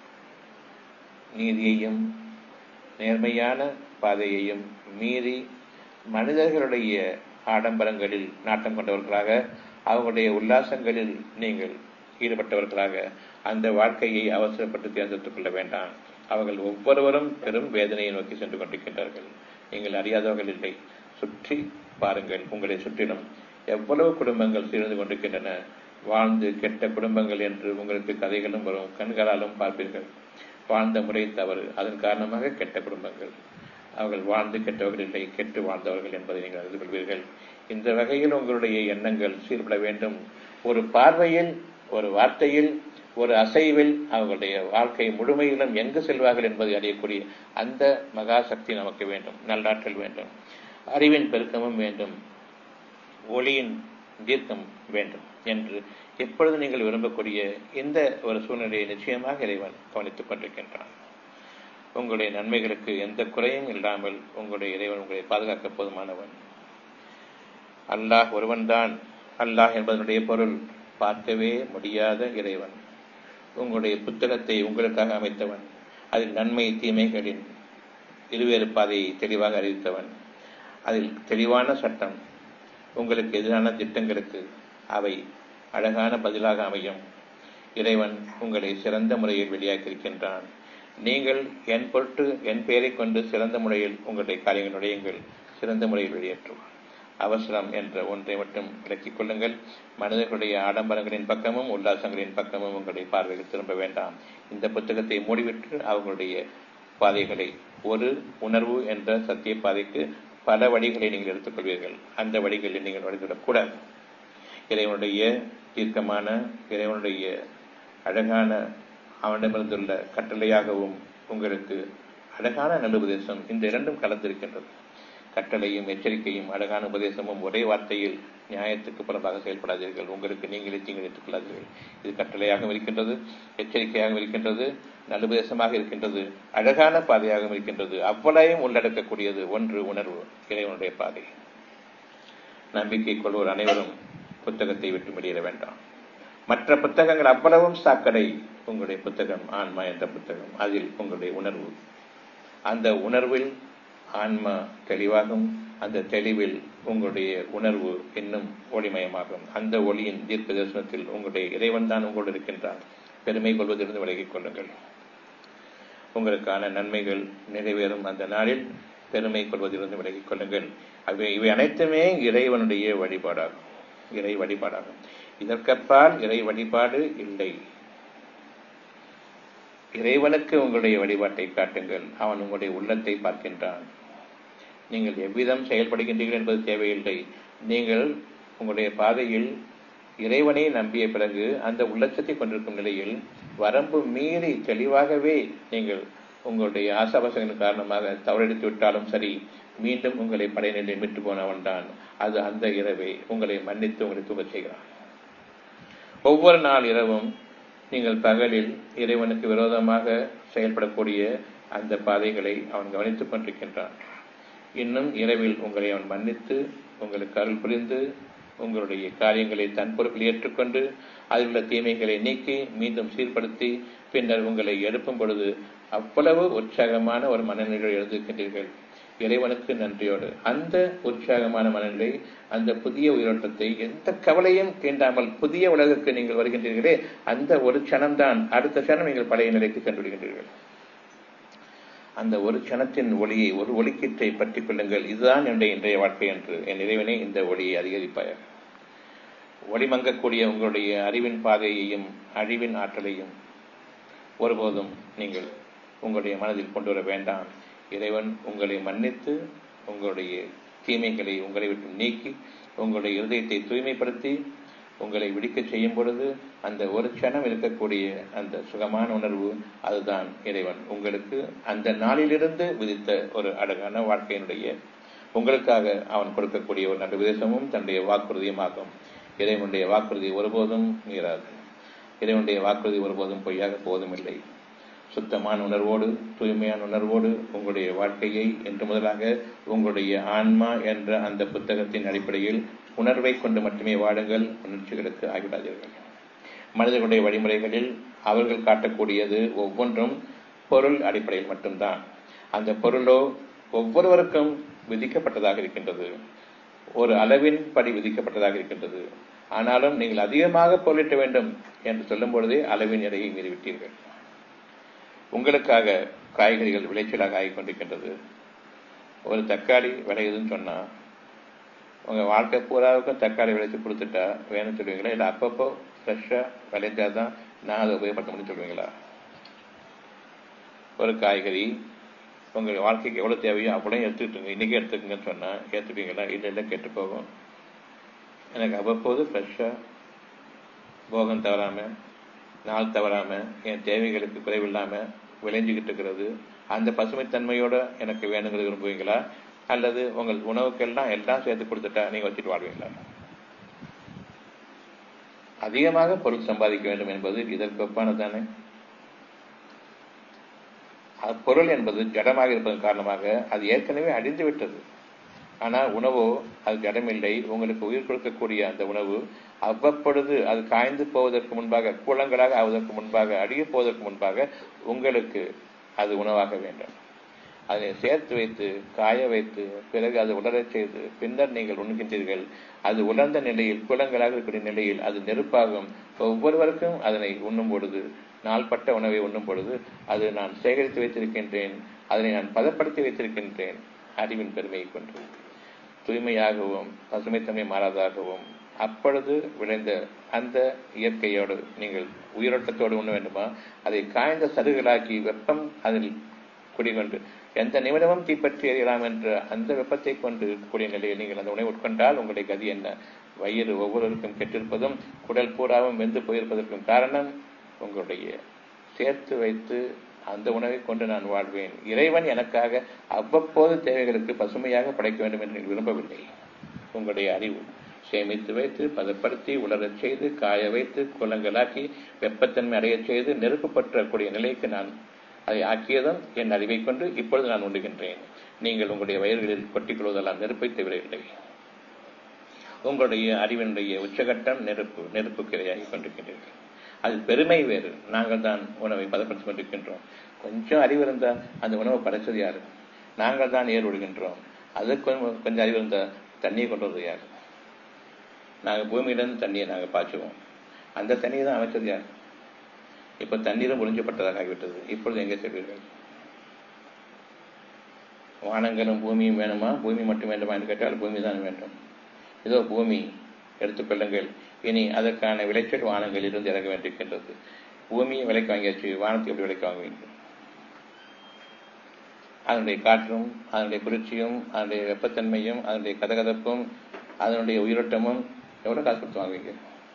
நீதியையும் நேர்மையான பாதையையும் மீறி மனிதர்களுடைய ஆடம்பரங்களில் நாட்டம் கொண்டவர்களாக அவர்களுடைய உல்லாசங்களில் நீங்கள் ஈடுபட்டவர்களாக அந்த வாழ்க்கையை அவசரப்பட்டு தேர்ந்தெடுத்துக் கொள்ள வேண்டாம் அவர்கள் ஒவ்வொருவரும் பெரும் வேதனையை நோக்கி சென்று கொண்டிருக்கின்றார்கள் நீங்கள் அறியாதவர்கள் இல்லை சுற்றி பாருங்கள் உங்களை சுற்றிலும் எவ்வளவு குடும்பங்கள் சேர்ந்து கொண்டிருக்கின்றன வாழ்ந்து கெட்ட குடும்பங்கள் என்று உங்களுக்கு கதைகளும் வரும் கண்களாலும் பார்ப்பீர்கள் வாழ்ந்த முறை தவறு அதன் காரணமாக கெட்ட குடும்பங்கள் அவர்கள் வாழ்ந்து கெட்டவர்கள் இல்லை கெட்டு வாழ்ந்தவர்கள் என்பதை நீங்கள் அறிந்து கொள்வீர்கள் இந்த வகையில் உங்களுடைய எண்ணங்கள் சீர்பட வேண்டும் ஒரு பார்வையில் ஒரு வார்த்தையில் ஒரு அசைவில் அவர்களுடைய வாழ்க்கை முழுமையிலும் எங்கு செல்வார்கள் என்பதை அறியக்கூடிய அந்த மகா சக்தி நமக்கு வேண்டும் நல்லாற்றல் வேண்டும் அறிவின் பெருக்கமும் வேண்டும் ஒளியின் தீர்க்கம் வேண்டும் என்று எப்பொழுது நீங்கள் விரும்பக்கூடிய இந்த ஒரு சூழ்நிலையை நிச்சயமாக இறைவன் கவனித்துக் கொண்டிருக்கின்றான் உங்களுடைய நன்மைகளுக்கு எந்த குறையும் இல்லாமல் உங்களுடைய இறைவன் உங்களை பாதுகாக்க போதுமானவன் அல்லாஹ் ஒருவன்தான் அல்லாஹ் என்பதனுடைய பொருள் பார்க்கவே முடியாத இறைவன் உங்களுடைய புத்தகத்தை உங்களுக்காக அமைத்தவன் அதில் நன்மை தீமைகளின் இருவேறு பாதையை தெளிவாக அறிவித்தவன் அதில் தெளிவான சட்டம் உங்களுக்கு எதிரான திட்டங்களுக்கு அவை அழகான பதிலாக அமையும் இறைவன் உங்களை சிறந்த முறையில் வெளியாக்கியிருக்கின்றான் நீங்கள் என் பொருட்டு என் பெயரை கொண்டு சிறந்த முறையில் உங்களுடைய காரியங்கள் நுழையுங்கள் சிறந்த முறையில் வெளியேற்றுவான் அவசரம் என்ற ஒன்றை மட்டும் விளக்கிக் கொள்ளுங்கள் மனிதர்களுடைய ஆடம்பரங்களின் பக்கமும் உல்லாசங்களின் பக்கமும் உங்களுடைய பார்வைகள் திரும்ப வேண்டாம் இந்த புத்தகத்தை மூடிவிட்டு அவர்களுடைய பாதைகளை ஒரு உணர்வு என்ற சத்திய பாதைக்கு பல வழிகளை நீங்கள் எடுத்துக்கொள்வீர்கள் அந்த வழிகளில் நீங்கள் நுழைந்துவிடக்கூடாது இறைவனுடைய தீர்க்கமான இறைவனுடைய அழகான அவனிடமிருந்துள்ள கட்டளையாகவும் உங்களுக்கு அழகான நல்லுபதேசம் இந்த இரண்டும் கலந்திருக்கின்றது கட்டளையும் எச்சரிக்கையும் அழகான உபதேசமும் ஒரே வார்த்தையில் நியாயத்துக்கு புறம்பாக செயல்படாதீர்கள் உங்களுக்கு நீங்களே தீங்கிழைத்துக் கொள்ளாதீர்கள் இது கட்டளையாகவும் இருக்கின்றது எச்சரிக்கையாகவும் இருக்கின்றது நல்லுபதேசமாக இருக்கின்றது அழகான பாதையாகவும் இருக்கின்றது அவ்வளையும் உள்ளடக்கக்கூடியது ஒன்று உணர்வு இறைவனுடைய பாதை நம்பிக்கை கொள்வோர் அனைவரும் புத்தகத்தை விட்டு வெளியேற வேண்டாம் மற்ற புத்தகங்கள் அவ்வளவும் சாக்கடை உங்களுடைய புத்தகம் ஆன்மா என்ற புத்தகம் அதில் உங்களுடைய உணர்வு அந்த உணர்வில் ஆன்மா தெளிவாகும் அந்த தெளிவில் உங்களுடைய உணர்வு இன்னும் ஒளிமயமாகும் அந்த ஒளியின் தீர்க்க தரிசனத்தில் உங்களுடைய இறைவன் தான் உங்களோடு இருக்கின்றான் பெருமை கொள்வதிலிருந்து விலகிக் கொள்ளுங்கள் உங்களுக்கான நன்மைகள் நிறைவேறும் அந்த நாளில் பெருமை கொள்வதிலிருந்து விலகிக் கொள்ளுங்கள் அவை இவை அனைத்துமே இறைவனுடைய வழிபாடாகும் இறை வழிபாடாகும் இதற்கப்பால் இறை வழிபாடு இல்லை இறைவனுக்கு உங்களுடைய வழிபாட்டை காட்டுங்கள் அவன் உங்களுடைய உள்ளத்தை பார்க்கின்றான் நீங்கள் எவ்விதம் செயல்படுகின்றீர்கள் என்பது தேவையில்லை நீங்கள் உங்களுடைய பாதையில் இறைவனை நம்பிய பிறகு அந்த உள்ளச்சத்தை கொண்டிருக்கும் நிலையில் வரம்பு மீறி தெளிவாகவே நீங்கள் உங்களுடைய ஆசாபாசங்களின் காரணமாக தவறெடுத்து விட்டாலும் சரி மீண்டும் உங்களை படைநிலையில் விட்டு போனவன் தான் அது அந்த இரவை உங்களை மன்னித்து உங்களை தூங்கச் செய்கிறான் ஒவ்வொரு நாள் இரவும் நீங்கள் பகலில் இறைவனுக்கு விரோதமாக செயல்படக்கூடிய அந்த பாதைகளை அவன் கவனித்துக் கொண்டிருக்கின்றான் இன்னும் இரவில் உங்களை அவன் மன்னித்து உங்களுக்கு அருள் புரிந்து உங்களுடைய காரியங்களை தன் பொறுப்பில் ஏற்றுக்கொண்டு அதில் உள்ள தீமைகளை நீக்கி மீண்டும் சீர்படுத்தி பின்னர் உங்களை எழுப்பும் பொழுது அவ்வளவு உற்சாகமான ஒரு மனநிலையில் எழுந்திருக்கின்றீர்கள் இறைவனுக்கு நன்றியோடு அந்த உற்சாகமான மனநிலை அந்த புதிய உயிரோட்டத்தை எந்த கவலையும் தீண்டாமல் புதிய உலகுக்கு நீங்கள் வருகின்றீர்களே அந்த ஒரு க்ஷணம்தான் அடுத்த க்ஷணம் நீங்கள் பழைய நிலைக்கு கண்டுவிடுகின்றீர்கள் அந்த ஒரு க்ஷணத்தின் ஒளியை ஒரு ஒளிக்கீற்றை பற்றிக் கொள்ளுங்கள் இதுதான் என்னுடைய இன்றைய வாழ்க்கை என்று என் இறைவனே இந்த ஒளியை அதிகரிப்பாயாக ஒளிமங்கக்கூடிய உங்களுடைய அறிவின் பாதையையும் அழிவின் ஆற்றலையும் ஒருபோதும் நீங்கள் உங்களுடைய மனதில் கொண்டு வர வேண்டாம் இறைவன் உங்களை மன்னித்து உங்களுடைய தீமைகளை உங்களை விட்டு நீக்கி உங்களுடைய இருதயத்தை தூய்மைப்படுத்தி உங்களை விடுக்க செய்யும் பொழுது அந்த ஒரு க்ஷணம் இருக்கக்கூடிய அந்த சுகமான உணர்வு அதுதான் இறைவன் உங்களுக்கு அந்த நாளிலிருந்து விதித்த ஒரு அழகான வாழ்க்கையினுடைய உங்களுக்காக அவன் கொடுக்கக்கூடிய ஒரு நல்ல விதேசமும் தன்னுடைய வாக்குறுதியுமாகும் இறைவனுடைய வாக்குறுதி ஒருபோதும் மீறாது இறைவனுடைய வாக்குறுதி ஒருபோதும் பொய்யாக போவதும் இல்லை சுத்தமான உணர்வோடு தூய்மையான உணர்வோடு உங்களுடைய வாழ்க்கையை என்று முதலாக உங்களுடைய ஆன்மா என்ற அந்த புத்தகத்தின் அடிப்படையில் உணர்வை கொண்டு மட்டுமே வாடுங்கள் உணர்ச்சிகளுக்கு ஆகிவிடாதீர்கள் மனிதர்களுடைய வழிமுறைகளில் அவர்கள் காட்டக்கூடியது ஒவ்வொன்றும் பொருள் அடிப்படையில் மட்டும்தான் அந்த பொருளோ ஒவ்வொருவருக்கும் விதிக்கப்பட்டதாக இருக்கின்றது ஒரு அளவின் படி விதிக்கப்பட்டதாக இருக்கின்றது ஆனாலும் நீங்கள் அதிகமாக பொருளிட்ட வேண்டும் என்று சொல்லும் பொழுதே அளவின் எடையை மீறிவிட்டீர்கள் உங்களுக்காக காய்கறிகள் விளைச்சலாக ஆகிக் கொண்டிருக்கின்றது ஒரு தக்காளி விளையுதுன்னு சொன்னால் உங்கள் வாழ்க்கை பூராவுக்கும் தக்காளி விளைச்சு கொடுத்துட்டா வேணும்னு சொல்லுவீங்களா இல்லை அப்பப்போ ஃப்ரெஷ்ஷாக விளைஞ்சால் தான் நான் அதை உபயோகப்படுத்த முடியும் சொல்லுவீங்களா ஒரு காய்கறி உங்கள் வாழ்க்கைக்கு எவ்வளோ தேவையோ அவ்வளோ எடுத்துக்கிட்டுங்க இன்றைக்கி எடுத்துக்கங்கன்னு சொன்னால் ஏற்றுப்பீங்களா இல்லை இல்லை கெட்டு போகும் எனக்கு அவ்வப்போது ஃப்ரெஷ்ஷாக போகம் தவறாமல் நாள் தவறாமல் என் தேவைகளுக்கு குறைவில்லாமல் விளைஞ்சிக்கிட்டு இருக்கிறது அந்த பசுமைத்தன்மையோடு எனக்கு வேணுங்கிறது விரும்புவீங்களா அல்லது உங்கள் உணவுக்கெல்லாம் எல்லாம் சேர்த்து கொடுத்துட்டா நீங்கள் வச்சுட்டு வாழ்வீங்களா அதிகமாக பொருள் சம்பாதிக்க வேண்டும் என்பது இதற்கு ஒப்பானதானே பொருள் என்பது ஜடமாக இருப்பதன் காரணமாக அது ஏற்கனவே அழிந்து விட்டது ஆனால் உணவோ அது ஜடமில்லை உங்களுக்கு உயிர் கொடுக்கக்கூடிய அந்த உணவு அவ்வப்பொழுது அது காய்ந்து போவதற்கு முன்பாக குளங்களாக ஆவதற்கு முன்பாக அடிய போவதற்கு முன்பாக உங்களுக்கு அது உணவாக வேண்டும் அதை சேர்த்து வைத்து காய வைத்து பிறகு அது உலரச் செய்து பின்னர் நீங்கள் உண்கின்றீர்கள் அது உலர்ந்த நிலையில் குளங்களாக இருக்கக்கூடிய நிலையில் அது நெருப்பாகும் ஒவ்வொருவருக்கும் அதனை உண்ணும் பொழுது நாள்பட்ட உணவை உண்ணும் பொழுது அது நான் சேகரித்து வைத்திருக்கின்றேன் அதனை நான் பதப்படுத்தி வைத்திருக்கின்றேன் அறிவின் பெருமையை கொண்டு தூய்மையாகவும் பசுமைத்தன்மை மாறாதாகவும் அப்பொழுது விளைந்த அந்த இயற்கையோடு நீங்கள் உயிரோட்டத்தோடு உண்ண வேண்டுமா அதை காய்ந்த சருகளாக்கி வெப்பம் அதில் குடிகொண்டு எந்த நிமிடமும் தீப்பற்றி எறியலாம் என்ற அந்த வெப்பத்தை கொண்டு இருக்கக்கூடிய நிலையில் நீங்கள் அந்த உணவை உட்கொண்டால் உங்களுடைய கதி என்ன வயிறு ஒவ்வொருவருக்கும் கெட்டிருப்பதும் குடல் பூராவும் வெந்து போயிருப்பதற்கும் காரணம் உங்களுடைய சேர்த்து வைத்து அந்த உணவை கொண்டு நான் வாழ்வேன் இறைவன் எனக்காக அவ்வப்போது தேவைகளுக்கு பசுமையாக படைக்க வேண்டும் என்று விரும்பவில்லை உங்களுடைய அறிவு சேமித்து வைத்து பதப்படுத்தி உலரச் செய்து காய வைத்து குளங்களாக்கி வெப்பத்தன்மை அடையச் செய்து நெருப்பு பற்றக்கூடிய நிலைக்கு நான் அதை ஆக்கியதும் என் அறிவை கொண்டு இப்பொழுது நான் உண்டுகின்றேன் நீங்கள் உங்களுடைய வயல்களில் கொட்டிக்கொள்வதெல்லாம் நெருப்பை தவிரவில்லை உங்களுடைய அறிவினுடைய உச்சகட்டம் நெருப்பு நெருப்பு கிரையாகி கொண்டிருக்கின்றீர்கள் அது பெருமை வேறு நாங்கள் தான் உணவை பதப்படுத்திக் கொண்டிருக்கின்றோம் கொஞ்சம் அறிவு இருந்தால் அந்த உணவை படைச்சது யாரு நாங்கள் தான் ஏர் விடுகின்றோம் அதுக்கு கொஞ்சம் அறிவு இருந்தால் தண்ணியை கொண்டு வருவது யார் நாங்கள் பூமியிலிருந்து தண்ணியை நாங்கள் பாய்ச்சுவோம் அந்த தண்ணியை தான் அமைச்சது யார் இப்போ தண்ணீரும் ஒழிஞ்சப்பட்டதாக ஆகிவிட்டது இப்பொழுது எங்கே செல்வீர்கள் வானங்களும் பூமியும் வேணுமா பூமி மட்டும் வேண்டுமா என்று கேட்டால் பூமி தான் வேண்டும் இதோ பூமி எடுத்துக்கொள்ளுங்கள் இனி அதற்கான விளைச்சல் வானங்கள் இருந்து இறங்க வேண்டியிருக்கின்றது பூமியை விலைக்கு வாங்கியாச்சு வானத்தை எப்படி விலைக்கு வாங்குவீங்க அதனுடைய காற்றும் அதனுடைய குளிர்ச்சியும் அதனுடைய வெப்பத்தன்மையும் அதனுடைய கதகதப்பும் அதனுடைய உயிரோட்டமும் எவ்வளோ காசு கொடுத்து வாங்குவீங்க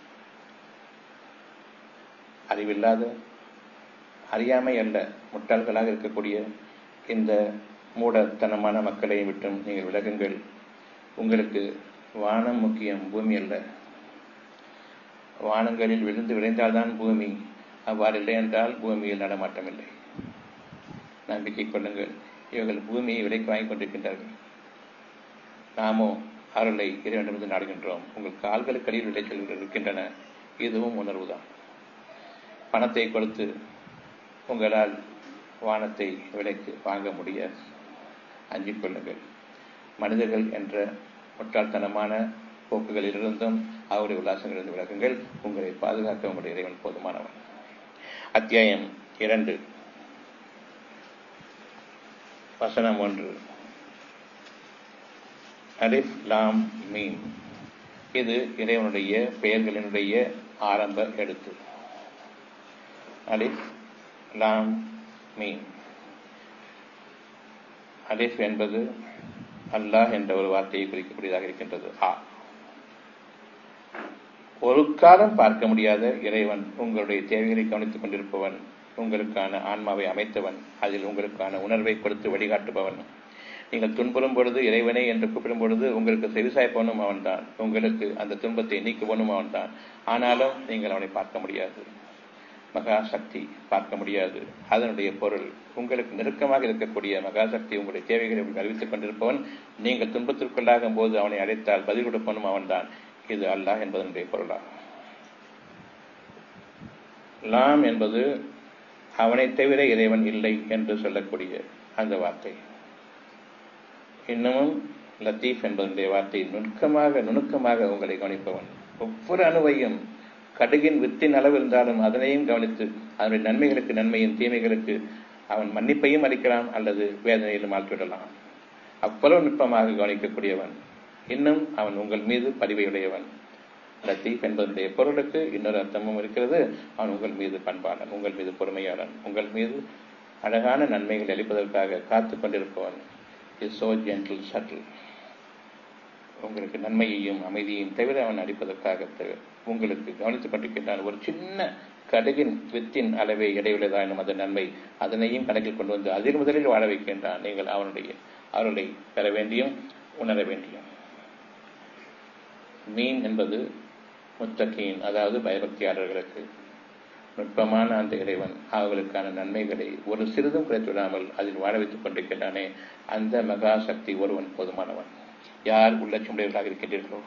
அறிவில்லாத அறியாமை அல்ல முட்டாள்களாக இருக்கக்கூடிய இந்த மூடத்தனமான மக்களை விட்டும் நீங்கள் விலகுங்கள் உங்களுக்கு வானம் முக்கியம் பூமி அல்ல வானங்களில் விழுந்து விளைந்தால்தான் பூமி அவ்வாறு இல்லை என்றால் பூமியில் நடமாட்டம் இல்லை நம்பிக்கை கொள்ளுங்கள் இவர்கள் பூமியை விலைக்கு வாங்கி கொண்டிருக்கின்றார்கள் நாமோ அருளை இறைவனிடமிருந்து நாடுகின்றோம் உங்கள் கால்களுக்கு அடியில் விளைச்சல்கள் இருக்கின்றன இதுவும் உணர்வுதான் பணத்தை கொடுத்து உங்களால் வானத்தை விலைக்கு வாங்க முடியாது அஞ்சிக் கொள்ளுங்கள் மனிதர்கள் என்ற முட்டாள்தனமான போக்குகளிலிருந்தும் அவருடைய உல்லாசங்களிலிருந்து விலகுங்கள் உங்களை பாதுகாக்க உங்களுடைய இறைவன் போதுமானவன் அத்தியாயம் இரண்டு வசனம் ஒன்று அலிஃப் லாம் மீன் இது இறைவனுடைய பெயர்களினுடைய ஆரம்ப எழுத்து அலிஃப் லாம் மீன் அலிஃப் என்பது அல்லாஹ் என்ற ஒரு வார்த்தையை குறிக்கக்கூடியதாக இருக்கின்றது ஆ ஒரு காலம் பார்க்க முடியாத இறைவன் உங்களுடைய தேவைகளை கவனித்துக் கொண்டிருப்பவன் உங்களுக்கான ஆன்மாவை அமைத்தவன் அதில் உங்களுக்கான உணர்வை கொடுத்து வழிகாட்டுபவன் நீங்கள் துன்புறும் பொழுது இறைவனை என்று கூப்பிடும் பொழுது உங்களுக்கு செவிசாய்ப்பவனும் அவன்தான் உங்களுக்கு அந்த துன்பத்தை நீக்குவனும் அவன்தான் ஆனாலும் நீங்கள் அவனை பார்க்க முடியாது மகா சக்தி பார்க்க முடியாது அதனுடைய பொருள் உங்களுக்கு நெருக்கமாக இருக்கக்கூடிய மகாசக்தி உங்களுடைய தேவைகளை உங்களுக்கு அறிவித்துக் கொண்டிருப்பவன் நீங்கள் துன்பத்திற்குள்ளாகும் போது அவனை அழைத்தால் பதில் கொடுப்பவனும் அவன்தான் இது அல்லாஹ் என்பதனுடைய பொருளாகும் லாம் என்பது அவனை தவிர இறைவன் இல்லை என்று சொல்லக்கூடிய அந்த வார்த்தை இன்னமும் லத்தீப் என்பதனுடைய வார்த்தை நுணுக்கமாக நுணுக்கமாக உங்களை கவனிப்பவன் ஒவ்வொரு அணுவையும் கடுகின் வித்தின் அளவு இருந்தாலும் அதனையும் கவனித்து அதனுடைய நன்மைகளுக்கு நன்மையும் தீமைகளுக்கு அவன் மன்னிப்பையும் அளிக்கலாம் அல்லது வேதனையிலும் ஆழ்த்திவிடலாம் அவ்வளவு நுட்பமாக கவனிக்கக்கூடியவன் இன்னும் அவன் உங்கள் மீது பதிவையுடையவன் லத்தீப் என்பதனுடைய பொருளுக்கு இன்னொரு அர்த்தமும் இருக்கிறது அவன் உங்கள் மீது பண்பாளன் உங்கள் மீது பொறுமையாளன் உங்கள் மீது அழகான நன்மைகளை அளிப்பதற்காக காத்து கொண்டிருப்பவன் இஸ் சோ ஜென்டில் சட்டில் உங்களுக்கு நன்மையையும் அமைதியையும் தவிர அவன் அடிப்பதற்காக தவிர உங்களுக்கு கவனித்துக் கொண்டிருக்கின்றான் ஒரு சின்ன கடுகின் வித்தின் அளவை இடையுள்ளதாயினும் அந்த நன்மை அதனையும் கணக்கில் கொண்டு வந்து அதில் முதலில் வாழ வைக்கின்றான் நீங்கள் அவனுடைய அருளை பெற வேண்டியும் உணர வேண்டியும் மீன் என்பது முத்தகீன் அதாவது பயபக்தியாளர்களுக்கு நுட்பமான அந்த இறைவன் அவர்களுக்கான நன்மைகளை ஒரு சிறிதும் குறைத்துவிடாமல் அதில் வாழ வைத்துக் கொண்டிருக்கின்றானே அந்த மகா சக்தி ஒருவன் போதுமானவன் யார் உள்ளட்சமுடையவர்களாக இருக்கின்றீர்களோ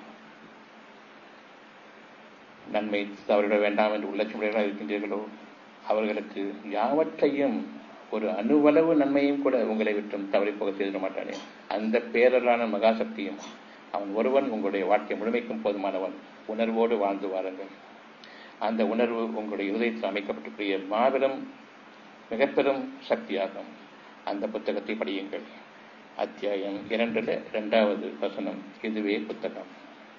நன்மை தவறிட வேண்டாம் என்று உள்ளட்சமுடையவர்களாக இருக்கின்றீர்களோ அவர்களுக்கு யாவற்றையும் ஒரு அணுவளவு நன்மையும் கூட உங்களை விட்டும் தவறி போக செய்திட மாட்டானே அந்த பேரலான மகாசக்தியும் அவன் ஒருவன் உங்களுடைய வாழ்க்கை முழுமைக்கும் போதுமானவன் உணர்வோடு வாழ்ந்து வாருங்கள் அந்த உணர்வு உங்களுடைய இருதயத்தில் அமைக்கப்பட்டிருக்கிற மாபெரும் மிகப்பெரும் சக்தியாகும் அந்த புத்தகத்தை படியுங்கள் அத்தியாயம் இரண்டுல இரண்டாவது வசனம் இதுவே புத்தகம்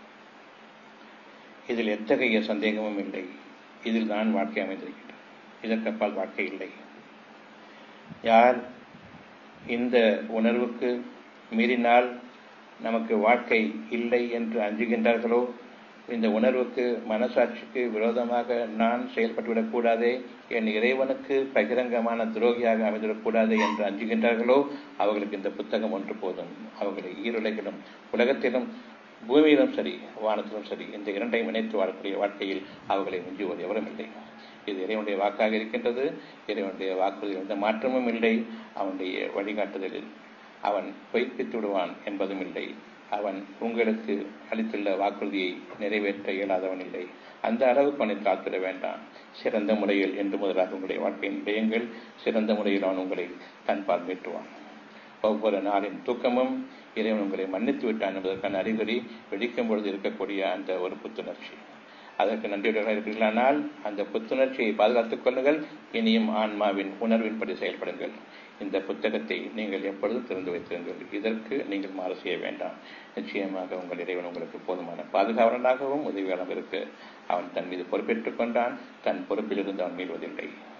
இதில் எத்தகைய சந்தேகமும் இல்லை இதில் தான் வாழ்க்கை அமைந்திருக்கிறது இதற்கப்பால் வாழ்க்கை இல்லை யார் இந்த உணர்வுக்கு மீறினால் நமக்கு வாழ்க்கை இல்லை என்று அஞ்சுகின்றார்களோ இந்த உணர்வுக்கு மனசாட்சிக்கு விரோதமாக நான் செயல்பட்டுவிடக் கூடாதே என் இறைவனுக்கு பகிரங்கமான துரோகியாக அமைந்துவிடக்கூடாது என்று அஞ்சுகின்றார்களோ அவர்களுக்கு இந்த புத்தகம் ஒன்று போதும் அவர்களை ஈருலகிலும் உலகத்திலும் பூமியிலும் சரி வானத்திலும் சரி இந்த இரண்டையும் இணைத்து வாழக்கூடிய வாழ்க்கையில் அவர்களை மிஞ்சுவது எவரும் இல்லை இது இறைவனுடைய வாக்காக இருக்கின்றது இறைவனுடைய வாக்குறுதியில் எந்த மாற்றமும் இல்லை அவனுடைய வழிகாட்டுதலில் அவன் பொய்ப்பித்து விடுவான் என்பதும் இல்லை அவன் உங்களுக்கு அளித்துள்ள வாக்குறுதியை நிறைவேற்ற இயலாதவன் இல்லை அந்த அளவுக்கு அவனை காத்திட வேண்டாம் சிறந்த முறையில் என்று முதலாக உங்களுடைய வாழ்க்கையின் விடயங்கள் சிறந்த முறையில் அவன் உங்களை தன்பால் மீட்டுவான் ஒவ்வொரு நாளின் தூக்கமும் இறைவன் உங்களை மன்னித்து விட்டான் என்பதற்கான அறிகுறி வெடிக்கும் பொழுது இருக்கக்கூடிய அந்த ஒரு புத்துணர்ச்சி அதற்கு நன்றியுடன் இருக்கிறீர்களானால் அந்த புத்துணர்ச்சியை பாதுகாத்துக் கொள்ளுங்கள் இனியும் ஆன்மாவின் உணர்வின்படி செயல்படுங்கள் இந்த புத்தகத்தை நீங்கள் எப்பொழுதும் திறந்து வைத்திருங்கள் இதற்கு நீங்கள் மாறு செய்ய வேண்டாம் நிச்சயமாக உங்கள் இறைவன் உங்களுக்கு போதுமான பாதுகாவலனாகவும் உதவியாளர் இருக்க அவன் தன் மீது பொறுப்பேற்றுக் கொண்டான் தன் பொறுப்பிலிருந்து அவன் மீள்வதில்லை